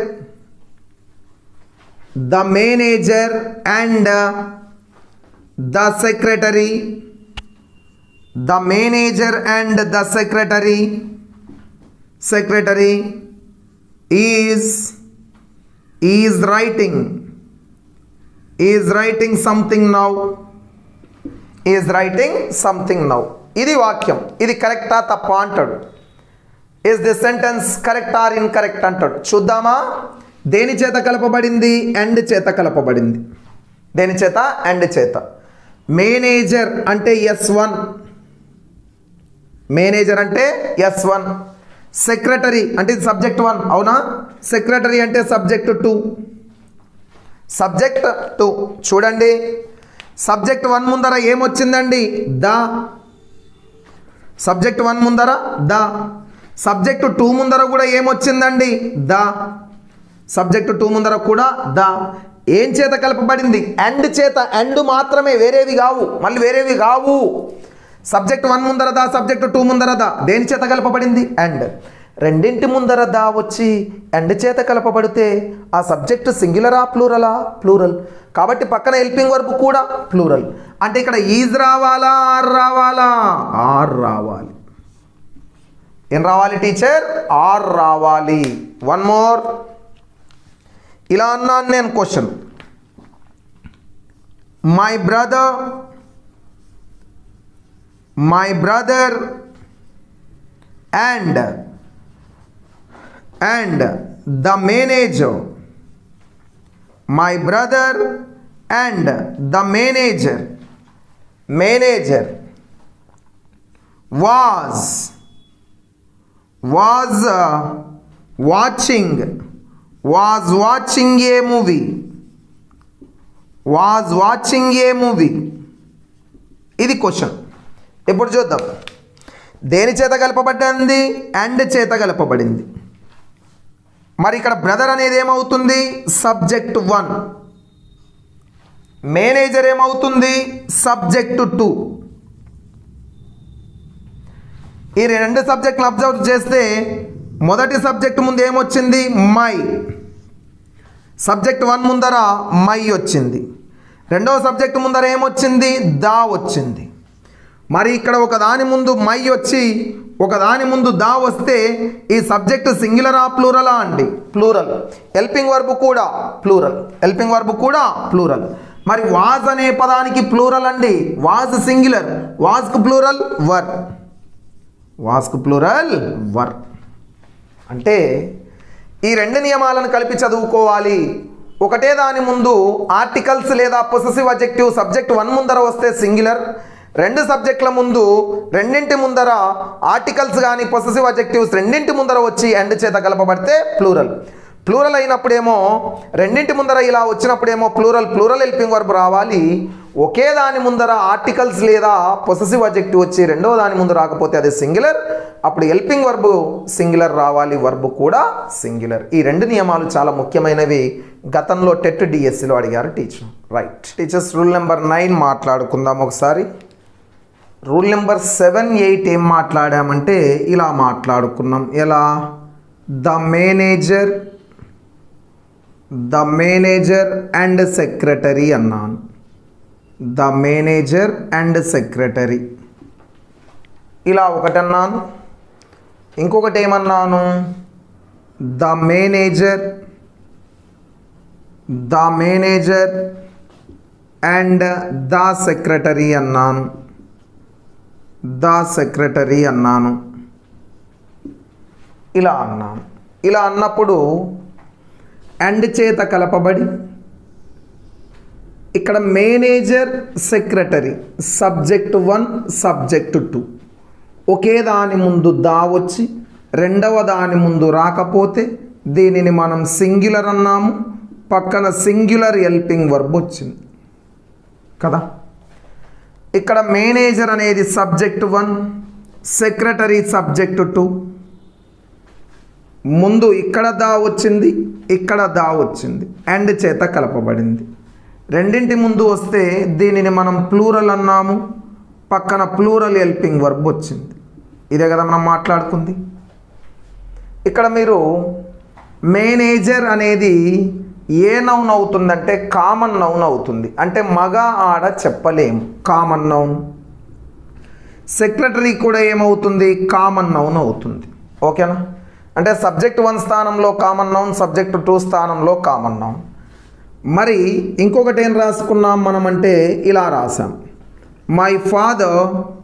the manager and the secretary the manager and the secretary secretary is is writing is writing something now is writing something now ఇది వాక్యం ఇది కరెక్టా తప్ప అంటాడు is the sentence correct or incorrect అంటాడు చూద్దామా దేని చేత కలపబడింది అండ్ చేత కలపబడింది దేని చేత అండ్ చేత మేనేజర్ అంటే ఎస్ వన్ మేనేజర్ అంటే ఎస్ వన్ సెక్రటరీ అంటే ఇది సబ్జెక్ట్ వన్ అవునా సెక్రటరీ అంటే సబ్జెక్ట్ టూ సబ్జెక్ట్ టూ చూడండి సబ్జెక్ట్ వన్ ముందర ఏమొచ్చిందండి ద సబ్జెక్ట్ వన్ ముందర ద సబ్జెక్ట్ టూ ముందర కూడా ఏమొచ్చిందండి ద సబ్జెక్ట్ టూ ముందర కూడా ద ఏం చేత కలపబడింది అండ్ చేత అండ్ మాత్రమే వేరేవి కావు మళ్ళీ వేరేవి కావు సబ్జెక్ట్ వన్ ముందర దా సబ్జెక్ట్ టూ ముందర దా దేని చేత కలపబడింది అండ్ రెండింటి ముందర దా వచ్చి అండ్ చేత కలపబడితే ఆ సబ్జెక్ట్ సింగులరా ప్లూరలా ప్లూరల్ కాబట్టి పక్కన హెల్పింగ్ వర్బ్ కూడా ప్లూరల్ అంటే ఇక్కడ ఈజ్ రావాలా ఆర్ రావాలా ఆర్ రావాలి ఏం రావాలి టీచర్ ఆర్ రావాలి వన్ మోర్ ఇలా అన్నాను నేను question my brother my brother and and the manager my brother and the manager manager was was watching was watching a movie was watching a movie ఇది question ఇప్పుడు చూద్దాం దేని చేత కలపబడింది and చేత కలపబడింది మరి ఇక్కడ బ్రదర్ అనేది ఏమవుతుంది సబ్జెక్ట్ వన్ మేనేజర్ ఏమవుతుంది సబ్జెక్టు టూ ఈ రెండు సబ్జెక్టులు అబ్జర్వ్ చేస్తే మొదటి సబ్జెక్ట్ ముందు ఏమొచ్చింది మై సబ్జెక్ట్ వన్ ముందర మై వచ్చింది రెండవ సబ్జెక్ట్ ముందర ఏమొచ్చింది దా వచ్చింది మరి ఇక్కడ ఒక దాని ముందు మై వచ్చి ఒక దాని ముందు దా వస్తే ఈ సబ్జెక్ట్ సింగులరా ప్లూరలా అండి ప్లూరల్ హెల్పింగ్ వర్బ్ కూడా ప్లూరల్ హెల్పింగ్ వర్బ్ కూడా ప్లూరల్ మరి వాజ్ అనే పదానికి ప్లూరల్ అండి వాజ్ సింగులర్ వాజ్కు ప్లూరల్ వర్ వాస్కు ప్లూరల్ వర్ అంటే ఈ రెండు నియమాలను కలిపి చదువుకోవాలి ఒకటే దాని ముందు ఆర్టికల్స్ లేదా పొసెసివ్ అజెక్టివ్ సబ్జెక్ట్ వన్ ముందర వస్తే సింగులర్ రెండు సబ్జెక్టుల ముందు రెండింటి ముందర ఆర్టికల్స్ కానీ పొసెసివ్ అజెక్టివ్స్ రెండింటి ముందర వచ్చి ఎండ్ చేత కలపబడితే ప్లూరల్ ప్లూరల్ అయినప్పుడేమో రెండింటి ముందర ఇలా వచ్చినప్పుడేమో ప్లూరల్ ప్లూరల్ హెల్పింగ్ వర్బ్ రావాలి ఒకే దాని ముందర ఆర్టికల్స్ లేదా పొసెసివ్ అజెక్టివ్ వచ్చి రెండో దాని ముందు రాకపోతే అది సింగులర్ అప్పుడు హెల్పింగ్ వర్బ్ సింగులర్ రావాలి వర్బ్ కూడా సింగులర్ ఈ రెండు నియమాలు చాలా ముఖ్యమైనవి గతంలో టెట్ డిఎస్సిలో అడిగారు teacher right teachers rule number nine మాట్లాడుకుందాం ఒకసారి రూల్ నెంబర్ సెవెన్ ఎయిట్ ఏం మాట్లాడామంటే ఇలా మాట్లాడుకున్నాం ఎలా the manager the manager and secretary అన్నాను ద మేనేజర్ అండ్ సెక్రటరీ ఇలా ఒకటన్నాను ఇంకొకటి ఏమన్నాను the manager the manager and the secretary అన్నాను ద సెక్రటరీ అన్నాను ఇలా అన్నాను ఇలా అన్నప్పుడు అండ్ చేత కలపబడి ఇక్కడ manager secretary subject one subject two ఒకే దాని ముందు దా వచ్చి రెండవ దాని ముందు రాకపోతే దీనిని మనం సింగ్యులర్ అన్నాము పక్కన సింగ్యులర్ హెల్పింగ్ వర్బ్ వచ్చింది కదా ఇక్కడ మేనేజర్ అనేది subject one secretary subject two ముందు ఇక్కడ దా వచ్చింది ఇక్కడ దా వచ్చింది అండ్ చేత కలపబడింది రెండింటి ముందు వస్తే దీనిని మనం ప్లూరల్ అన్నాము పక్కన ప్లూరల్ హెల్పింగ్ వర్బ్ వచ్చింది ఇదే కదా మనం మాట్లాడుకుంది ఇక్కడ మీరు మేనేజర్ అనేది ఏ నౌన్ అవుతుందంటే కామన్ నౌన్ అవుతుంది అంటే మగ ఆడ చెప్పలేము కామన్ నౌన్ సెక్రటరీ కూడా ఏమవుతుంది కామన్ నౌన్ అవుతుంది ఓకేనా అంటే సబ్జెక్ట్ వన్ స్థానంలో కామన్ నౌన్ సబ్జెక్ట్ టూ స్థానంలో కామన్ నౌన్ మరి ఇంకొకటి ఏం రాసుకున్నాం మనం అంటే ఇలా రాసాం my father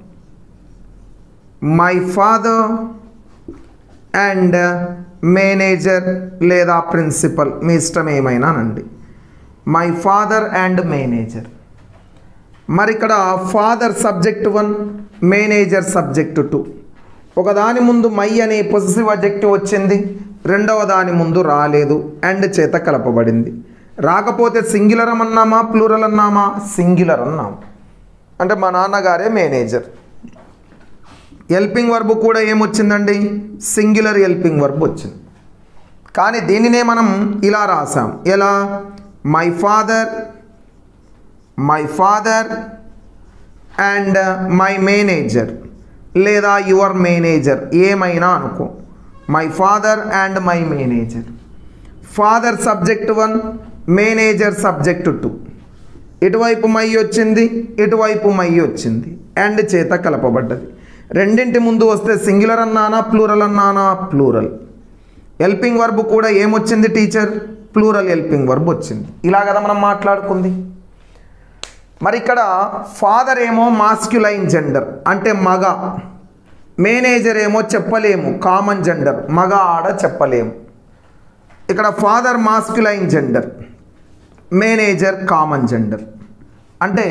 my father and manager లేదా ప్రిన్సిపల్ మీ ఇష్టం ఏమైనానండి మై ఫాదర్ అండ్ మేనేజర్ మరి ఇక్కడ father subject one manager subject two ఒక దాని ముందు మై అనే పొజిటివ్ అబ్జెక్టివ్ వచ్చింది రెండవ దాని ముందు రాలేదు అండ్ చేత కలపబడింది రాకపోతే సింగులర్ అన్నామా ప్లూరల్ అన్నామా సింగులర్ అన్నాం అంటే మా నాన్నగారే మేనేజర్ హెల్పింగ్ వర్బ్ కూడా ఏమొచ్చిందండి సింగులర్ హెల్పింగ్ వర్బ్ వచ్చింది కానీ దీనినే మనం ఇలా రాసాం ఎలా my father my father and my manager లేదా యువర్ మేనేజర్ ఏమైనా అనుకో my father and my manager father subject one manager subject two ఇటువైపు మై వచ్చింది ఇటువైపు మై వచ్చింది అండ్ చేత కలపబడ్డది రెండింటి ముందు వస్తే సింగులర్ అన్నానా ప్లూరల్ అన్నానా ప్లూరల్ హెల్పింగ్ వర్బ్ కూడా ఏమొచ్చింది టీచర్ ప్లూరల్ హెల్పింగ్ వర్బ్ వచ్చింది ఇలా కదా మనం మాట్లాడుకుంది మరి ఇక్కడ ఫాదర్ ఏమో మాస్క్యులైన్ జెండర్ అంటే మగ మేనేజర్ ఏమో చెప్పలేము కామన్ జెండర్ మగ ఆడ చెప్పలేము ఇక్కడ father masculine gender manager common gender అంటే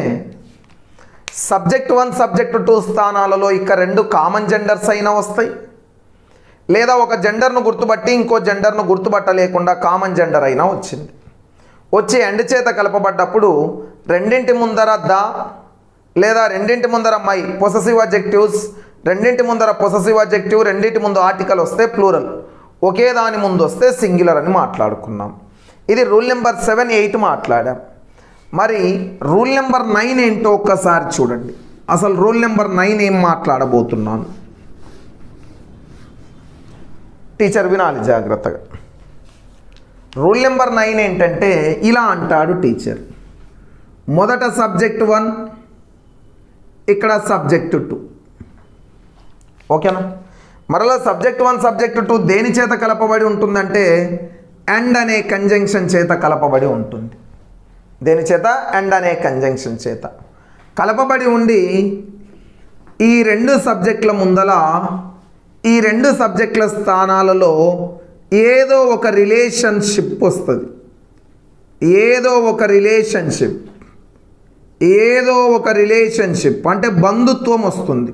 సబ్జెక్ట్ వన్ సబ్జెక్ట్ టూ స్థానాలలో ఇక రెండు కామన్ జెండర్స్ అయినా వస్తాయి లేదా ఒక జెండర్ను గుర్తుపట్టి ఇంకో జెండర్ను గుర్తుపట్టలేకుండా కామన్ జెండర్ అయినా వచ్చింది వచ్చి ఎండ్ చేత కలపబడ్డప్పుడు రెండింటి ముందర ద లేదా రెండింటి ముందర మై పొససివ్ అజెక్టివ్స్ రెండింటి ముందర పొససివ్ అజెక్టివ్ రెండింటి ముందు ఆర్టికల్ వస్తే ప్లూరల్ ఒకే దాని ముందు వస్తే సింగులర్ అని మాట్లాడుకున్నాం ఇది రూల్ నెంబర్ సెవెన్ ఎయిట్ మాట్లాడాం మరి రూల్ నెంబర్ నైన్ ఏంటో ఒక్కసారి చూడండి అసలు రూల్ నెంబర్ నైన్ ఏం మాట్లాడబోతున్నాను టీచర్ వినాలి జాగ్రత్తగా రూల్ నెంబర్ నైన్ ఏంటంటే ఇలా అంటాడు టీచర్ మొదట సబ్జెక్ట్ వన్ ఇక్కడ సబ్జెక్ట్ టూ ఓకేనా మరలా సబ్జెక్ట్ వన్ సబ్జెక్ట్ టూ దేని చేత కలపబడి ఉంటుందంటే అండ్ అనే కంజంక్షన్ చేత కలపబడి ఉంటుంది దేని చేత అండ్ అనే కంజంక్షన్ చేత కలపబడి ఉండి ఈ రెండు సబ్జెక్టుల ముందల ఈ రెండు సబ్జెక్టుల స్థానాలలో ఏదో ఒక రిలేషన్షిప్ వస్తుంది ఏదో ఒక రిలేషన్షిప్ ఏదో ఒక రిలేషన్షిప్ అంటే బంధుత్వం వస్తుంది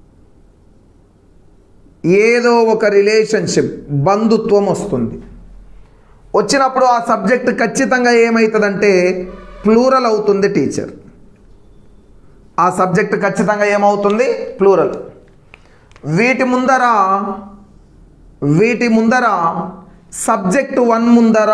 ఏదో ఒక రిలేషన్షిప్ బంధుత్వం వస్తుంది వచ్చినప్పుడు ఆ సబ్జెక్ట్ ఖచ్చితంగా ఏమవుతుందంటే ప్లూరల్ అవుతుంది టీచర్ ఆ సబ్జెక్ట్ ఖచ్చితంగా ఏమవుతుంది ప్లూరల్ వీటి ముందర వీటి ముందర సబ్జెక్ట్ వన్ ముందర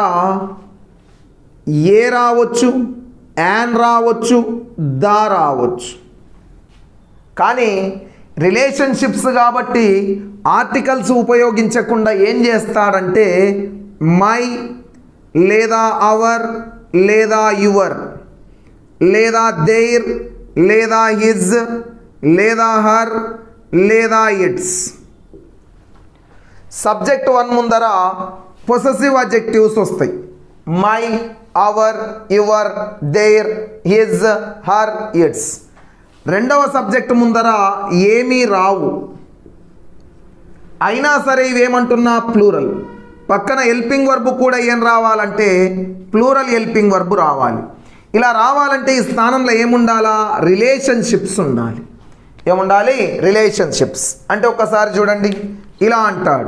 ఏ రావచ్చు యాన్ రావచ్చు దా రావచ్చు కానీ రిలేషన్షిప్స్ కాబట్టి ఆర్టికల్స్ ఉపయోగించకుండా ఏం చేస్తాడంటే మై లేదా అవర్ లేదా యువర్ లేదా దేర్ లేదా హిజ్ లేదా హర్ లేదా ఇట్స్ సబ్జెక్ట్ వన్ ముందర పొసెసివ్ అజెక్టివ్స్ వస్తాయి my our your their his her its రెండవ సబ్జెక్ట్ ముందర ఏమీ రావు అయినా సరే ఇవేమంటున్నా ప్లూరల్ పక్కన హెల్పింగ్ వర్బ్ కూడా ఏం రావాలంటే ప్లూరల్ హెల్పింగ్ వర్బ్ రావాలి ఇలా రావాలంటే ఈ స్థానంలో ఏముండాలా రిలేషన్షిప్స్ ఉండాలి ఏముండాలి రిలేషన్షిప్స్ అంటే ఒక్కసారి చూడండి ఇలా అంటాడు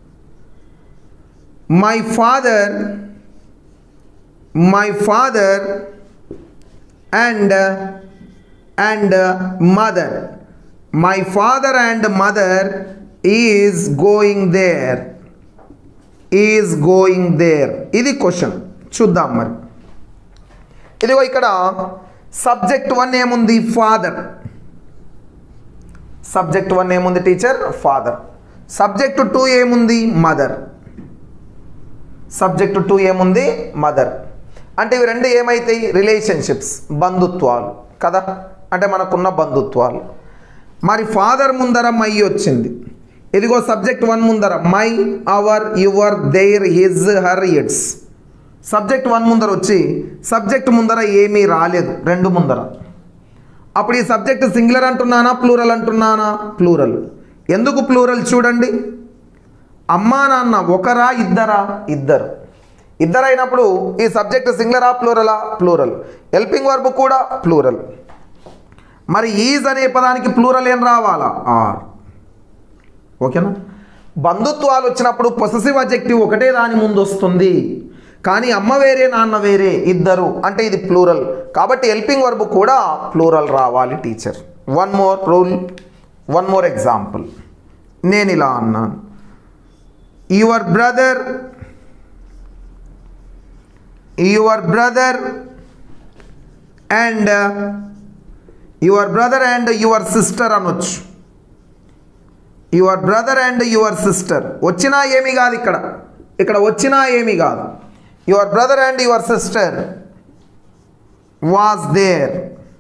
my father my father and and mother my father and mother is going there is going there ఇది క్వశ్చన్ చూద్దాం మరి ఇదిగో ఇక్కడ సబ్జెక్ట్ వన్ ఏముంది ఫాదర్ సబ్జెక్ట్ వన్ ఏముంది టీచర్ ఫాదర్ సబ్జెక్ట్ టూ ఏముంది మదర్ సబ్జెక్ట్ టూ ఏముంది మదర్ అంటే ఇవి రెండు ఏమైతాయి రిలేషన్షిప్స్ బంధుత్వాలు కదా అంటే మనకున్న బంధుత్వాలు మరి ఫాదర్ ముందర మై వచ్చింది ఇదిగో సబ్జెక్ట్ వన్ ముందర my our your their his her its subject one ముందర వచ్చి సబ్జెక్ట్ ముందర ఏమీ రాలేదు రెండు ముందర అప్పుడు ఈ సబ్జెక్ట్ సింగులర్ అంటున్నానా ప్లూరల్ అంటున్నానా ప్లూరల్ ఎందుకు ప్లూరల్ చూడండి అమ్మా నాన్న ఒకరా ఇద్దరా ఇద్దరు ఇద్దరైనప్పుడు ఈ సబ్జెక్ట్ సింగులరా ప్లూరలా ప్లూరల్ హెల్పింగ్ వర్బ్ కూడా ప్లూరల్ మరి ఈజ్ అనే పదానికి ప్లూరల్ ఏం రావాలా ఆర్ ఓకేనా బంధుత్వాలు వచ్చినప్పుడు పొసెసివ్ అజెక్టివ్ ఒకటే దాని ముందు వస్తుంది కానీ అమ్మ వేరే నాన్న వేరే ఇద్దరు అంటే ఇది ప్లూరల్ కాబట్టి హెల్పింగ్ వర్బ్ కూడా ప్లూరల్ రావాలి teacher one more rule one more example నేను ఇలా అన్నాను your brother your brother and your brother and your sister అనొచ్చు your brother and your sister వచ్చినా ఏమీ కాదు ఇక్కడ ఇక్కడ వచ్చినా ఏమీ కాదు your brother and your sister was there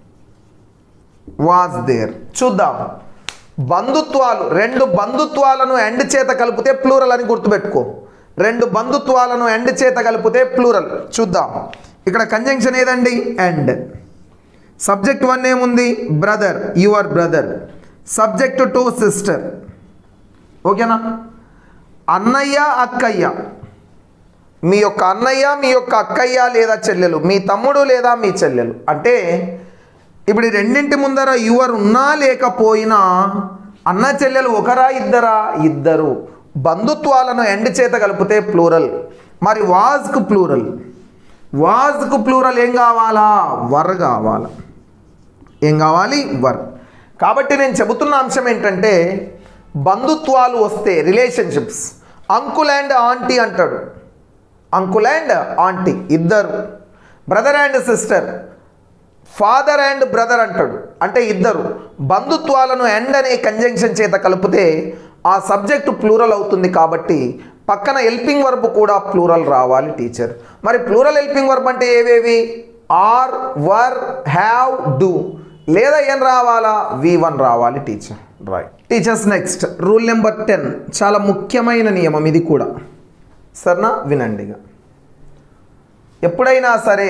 was there చూద్దాం బంధుత్వాలు రెండు బంధుత్వాలను ఎండ్ చేత కలిపితే ప్లూరల్ అని గుర్తుపెట్టుకో రెండు బంధుత్వాలను ఎండ్ చేత కలిపితే ప్లూరల్ చూద్దాం ఇక్కడ కంజంక్షన్ ఏదండి ఎండ్ సబ్జెక్ట్ వన్ ఏముంది brother your brother subject two sister ఓకేనా అన్నయ్య అక్కయ్య మీ యొక్క అన్నయ్య మీ యొక్క అక్కయ్య లేదా చెల్లెలు మీ తమ్ముడు లేదా మీ చెల్లెలు అంటే ఇప్పుడు ఈ రెండింటి ముందర యువర్ ఉన్నా లేకపోయినా అన్న చెల్లెలు ఒకరా ఇద్దరా ఇద్దరు బంధుత్వాలను ఎండ్ చేత కలిపితే ప్లూరల్ మరి వాజ్కు ప్లూరల్ వాజ్కు ప్లూరల్ ఏం కావాలా వర్ కావాలా ఏం కావాలి వర్ కాబట్టి నేను చెబుతున్న అంశం ఏంటంటే బంధుత్వాలు వస్తే రిలేషన్షిప్స్ అంకుల్ అండ్ ఆంటీ అంటాడు అంకుల్ అండ్ ఆంటీ ఇద్దరు brother and sister father and brother అంటాడు అంటే ఇద్దరు బంధుత్వాలను ఎండ్ అనే కంజంక్షన్ చేత కలిపితే ఆ సబ్జెక్టు ప్లూరల్ అవుతుంది కాబట్టి పక్కన హెల్పింగ్ వర్బ్ కూడా ప్లూరల్ రావాలి టీచర్ మరి ప్లూరల్ హెల్పింగ్ వర్బ్ అంటే ఏవేవి ఆర్ వర్ హ్యావ్ డూ లేదా ఏం రావాలా వి వన్ రావాలి teacher right teachers next rule number ten చాలా ముఖ్యమైన నియమం ఇది కూడా సరేనా వినండిగా ఎప్పుడైనా సరే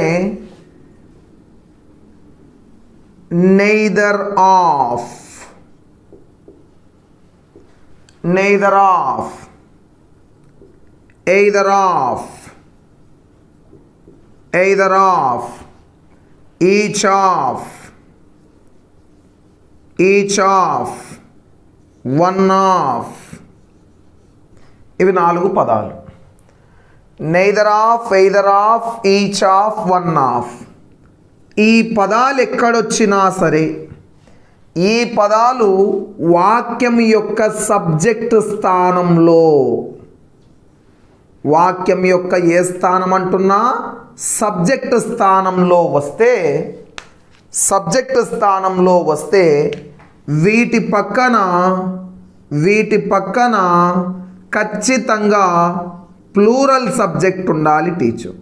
neither of neither of either of either of each of each of one of ఇవి నాలుగు పదాలు neither of either of each of one of ఈ పదాలు ఎక్కడొచ్చినా సరే ఈ పదాలు వాక్యం యొక్క సబ్జెక్ట్ స్థానంలో వాక్యం యొక్క ఏ స్థానం అంటున్నా సబ్జెక్ట్ స్థానంలో వస్తే సబ్జెక్ట్ స్థానంలో వస్తే వీటి పక్కన వీటి పక్కన ఖచ్చితంగా ప్లూరల్ సబ్జెక్ట్ ఉండాలి టీచర్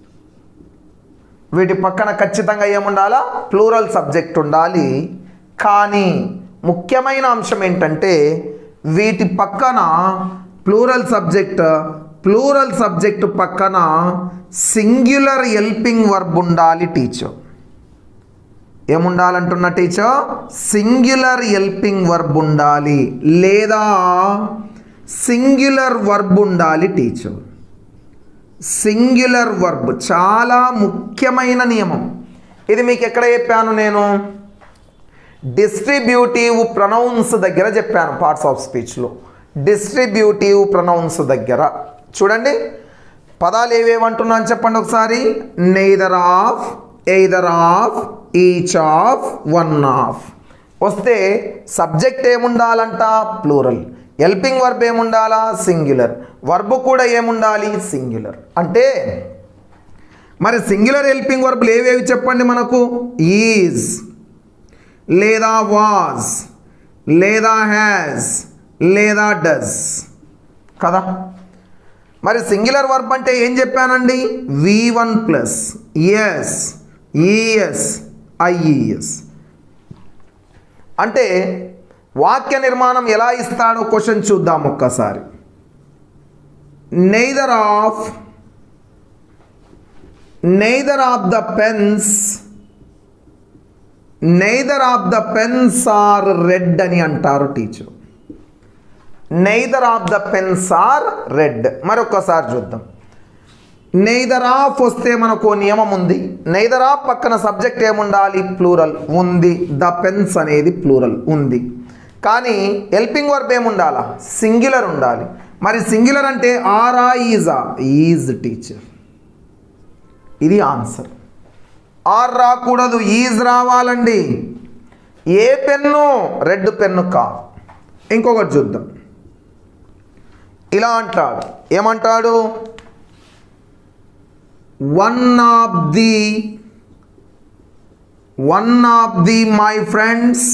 వీటి పక్కన ఖచ్చితంగా ఏముండాలా ప్లూరల్ సబ్జెక్ట్ ఉండాలి కానీ ముఖ్యమైన అంశం ఏంటంటే వీటి పక్కన ప్లూరల్ సబ్జెక్ట్ ప్లూరల్ సబ్జెక్ట్ పక్కన సింగ్యులర్ హెల్పింగ్ వర్బ్ ఉండాలి టీచర్ ఏముండాలంటున్న టీచర్ సింగ్యులర్ హెల్పింగ్ వర్బ్ ఉండాలి లేదా సింగ్యులర్ వర్బ్ ఉండాలి టీచర్ సింగ్యులర్ వర్బ్ చాలా ముఖ్యమైన నియమం ఇది మీకు ఎక్కడ చెప్పాను నేను డిస్ట్రిబ్యూటివ్ ప్రొనౌన్స్ దగ్గర చెప్పాను పార్ట్స్ ఆఫ్ స్పీచ్లో డిస్ట్రిబ్యూటివ్ ప్రొనౌన్స్ దగ్గర చూడండి పదాలు ఏవేవంటున్నాను చెప్పండి ఒకసారి neither of either of each of one of వస్తే సబ్జెక్ట్ ఏముండాలంట ప్లూరల్ హెల్పింగ్ వర్బ్ ఏముండాలా సింగ్యులర్ వర్బ్ కూడా ఏముండాలి సింగ్యులర్ అంటే మరి సింగ్యులర్ హెల్పింగ్ వర్బులు ఏవేవి చెప్పండి మనకు ఈజ్ లేదా వాజ్ లేదా హ్యాజ్ లేదా డస్ కదా మరి సింగులర్ వర్బ్ అంటే ఏం చెప్పానండి V one plus S ES IES అంటే వాక్య నిర్మాణం ఎలా ఇస్తాడో క్వశ్చన్ చూద్దాం ఒక్కసారి neither of neither of the pens neither of the pens are red అని అంటారు teacher neither of the pens are red మరొకసారి చూద్దాం నెయిదర్ ఆఫ్ వస్తే మనకు ఓ నియమం ఉంది నెయిదర్ ఆఫ్ పక్కన సబ్జెక్ట్ ఏముండాలి ప్లూరల్ ఉంది ద పెన్స్ అనేది ప్లూరల్ ఉంది కానీ హెల్పింగ్ వర్బ్ ఏముండాలా సింగులర్ ఉండాలి మరి సింగులర్ అంటే ఆరా ఈజా ఈజ్ టీచర్ ఇది ఆన్సర్ ఆర్ రాకూడదు ఈజ్ రావాలండి ఏ పెన్ను రెడ్ పెన్ను కా ఇంకొకటి చూద్దాం ఇలా అంటాడు ఏమంటాడు one of the one of the my friends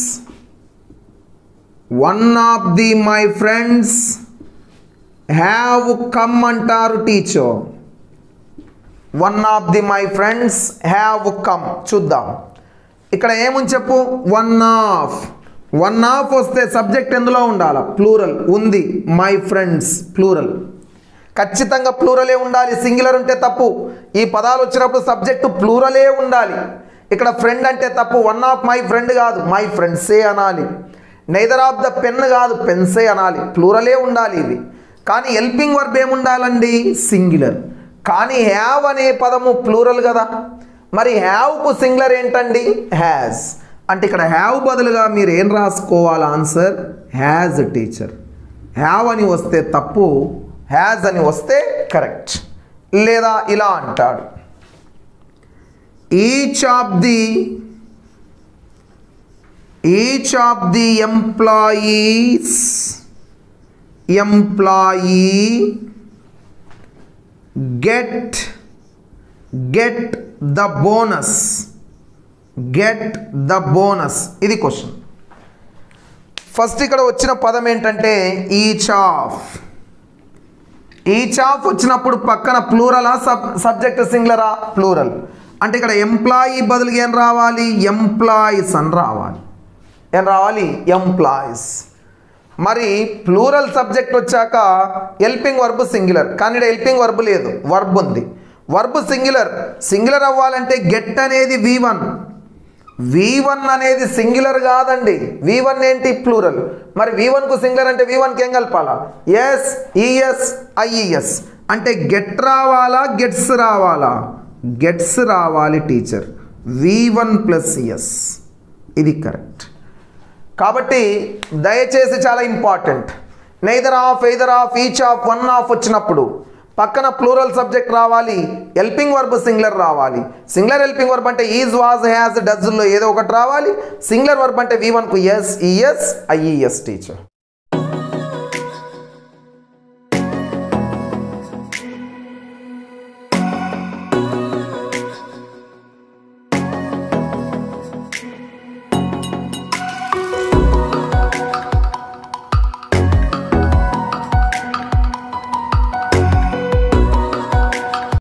one of the my friends have come అంటారు teacher one of the my friends have come చూద్దాం ఇక్కడ ఏముంది చెప్పు వన్ ఆఫ్ వన్ ఆఫ్ వస్తే సబ్జెక్ట్ ఎందులో ఉండాలా ప్లూరల్ ఉంది మై ఫ్రెండ్స్ ప్లూరల్ ఖచ్చితంగా ప్లూరలే ఉండాలి సింగులర్ ఉంటే తప్పు ఈ పదాలు వచ్చినప్పుడు సబ్జెక్టు ప్లూరలే ఉండాలి ఇక్కడ ఫ్రెండ్ అంటే తప్పు వన్ ఆఫ్ మై ఫ్రెండ్ కాదు మై ఫ్రెండ్సే అనాలి నైదర్ ఆఫ్ ద పెన్ కాదు పెన్సే అనాలి ప్లూరలే ఉండాలి ఇది కానీ హెల్పింగ్ వర్బ్ ఏముండాలండి సింగులర్ కానీ హ్యావ్ అనే పదము ప్లూరల్ కదా మరి హ్యావ్కు సింగులర్ ఏంటండి హ్యాజ్ అంటే ఇక్కడ హ్యావ్ బదులుగా మీరు ఏం రాసుకోవాలి ఆన్సర్ హ్యాజ్ టీచర్ హ్యావ్ అని వస్తే తప్పు హ్యాజ్ అని వస్తే కరెక్ట్ లేదా ఇలా అంటాడు each of the each of the employees employee get get the bonus get the bonus ఇది క్వశ్చన్ ఫస్ట్ ఇక్కడ వచ్చిన పదం ఏంటంటే ఈచ్ ఆఫ్ ఈచ్ ఆఫ్ వచ్చినప్పుడు పక్కన ప్లూరలా సబ్ సబ్జెక్ట్ సింగులరా ప్లూరల్ అంటే ఇక్కడ ఎంప్లాయీ బదులుగా ఏం రావాలి ఎంప్లాయీస్ అని రావాలి ఏం రావాలి ఎంప్లాయీస్ మరి ప్లూరల్ సబ్జెక్ట్ వచ్చాక హెల్పింగ్ వర్బ్ సింగులర్ కానీ ఇక్కడ హెల్పింగ్ వర్బ్ లేదు వర్బ్ ఉంది వర్బ్ సింగులర్ సింగులర్ అవ్వాలంటే గెట్ అనేది వి వన్ వి వన్ అనేది సింగులర్ కాదండి వి వన్ ఏంటి ప్లూరల్ మరి వి వన్కు సింగులర్ అంటే వి వన్కి ఏం కలపాలా ఎస్ ఈఎస్ ఐఈఎస్ అంటే గెట్ రావాలా గెట్స్ రావాలా గెట్స్ రావాలి teacher V one plus S ఇది కరెక్ట్ కాబట్టి దయచేసి చాలా important neither of either of each of one of వచ్చినప్పుడు పక్కన ప్లూరల్ సబ్జెక్ట్ రావాలి హెల్పింగ్ వర్బ్ సింగులర్ రావాలి సింగులర్ హెల్పింగ్ వర్బ్ అంటే ఈజ్ వాజ్ హ్యాజ్ డజ్లో ఏదో ఒకటి రావాలి సింగులర్ వర్బ్ అంటే వి వన్కు ఎస్ ఈఎస్ ఐఈఎస్ టీచర్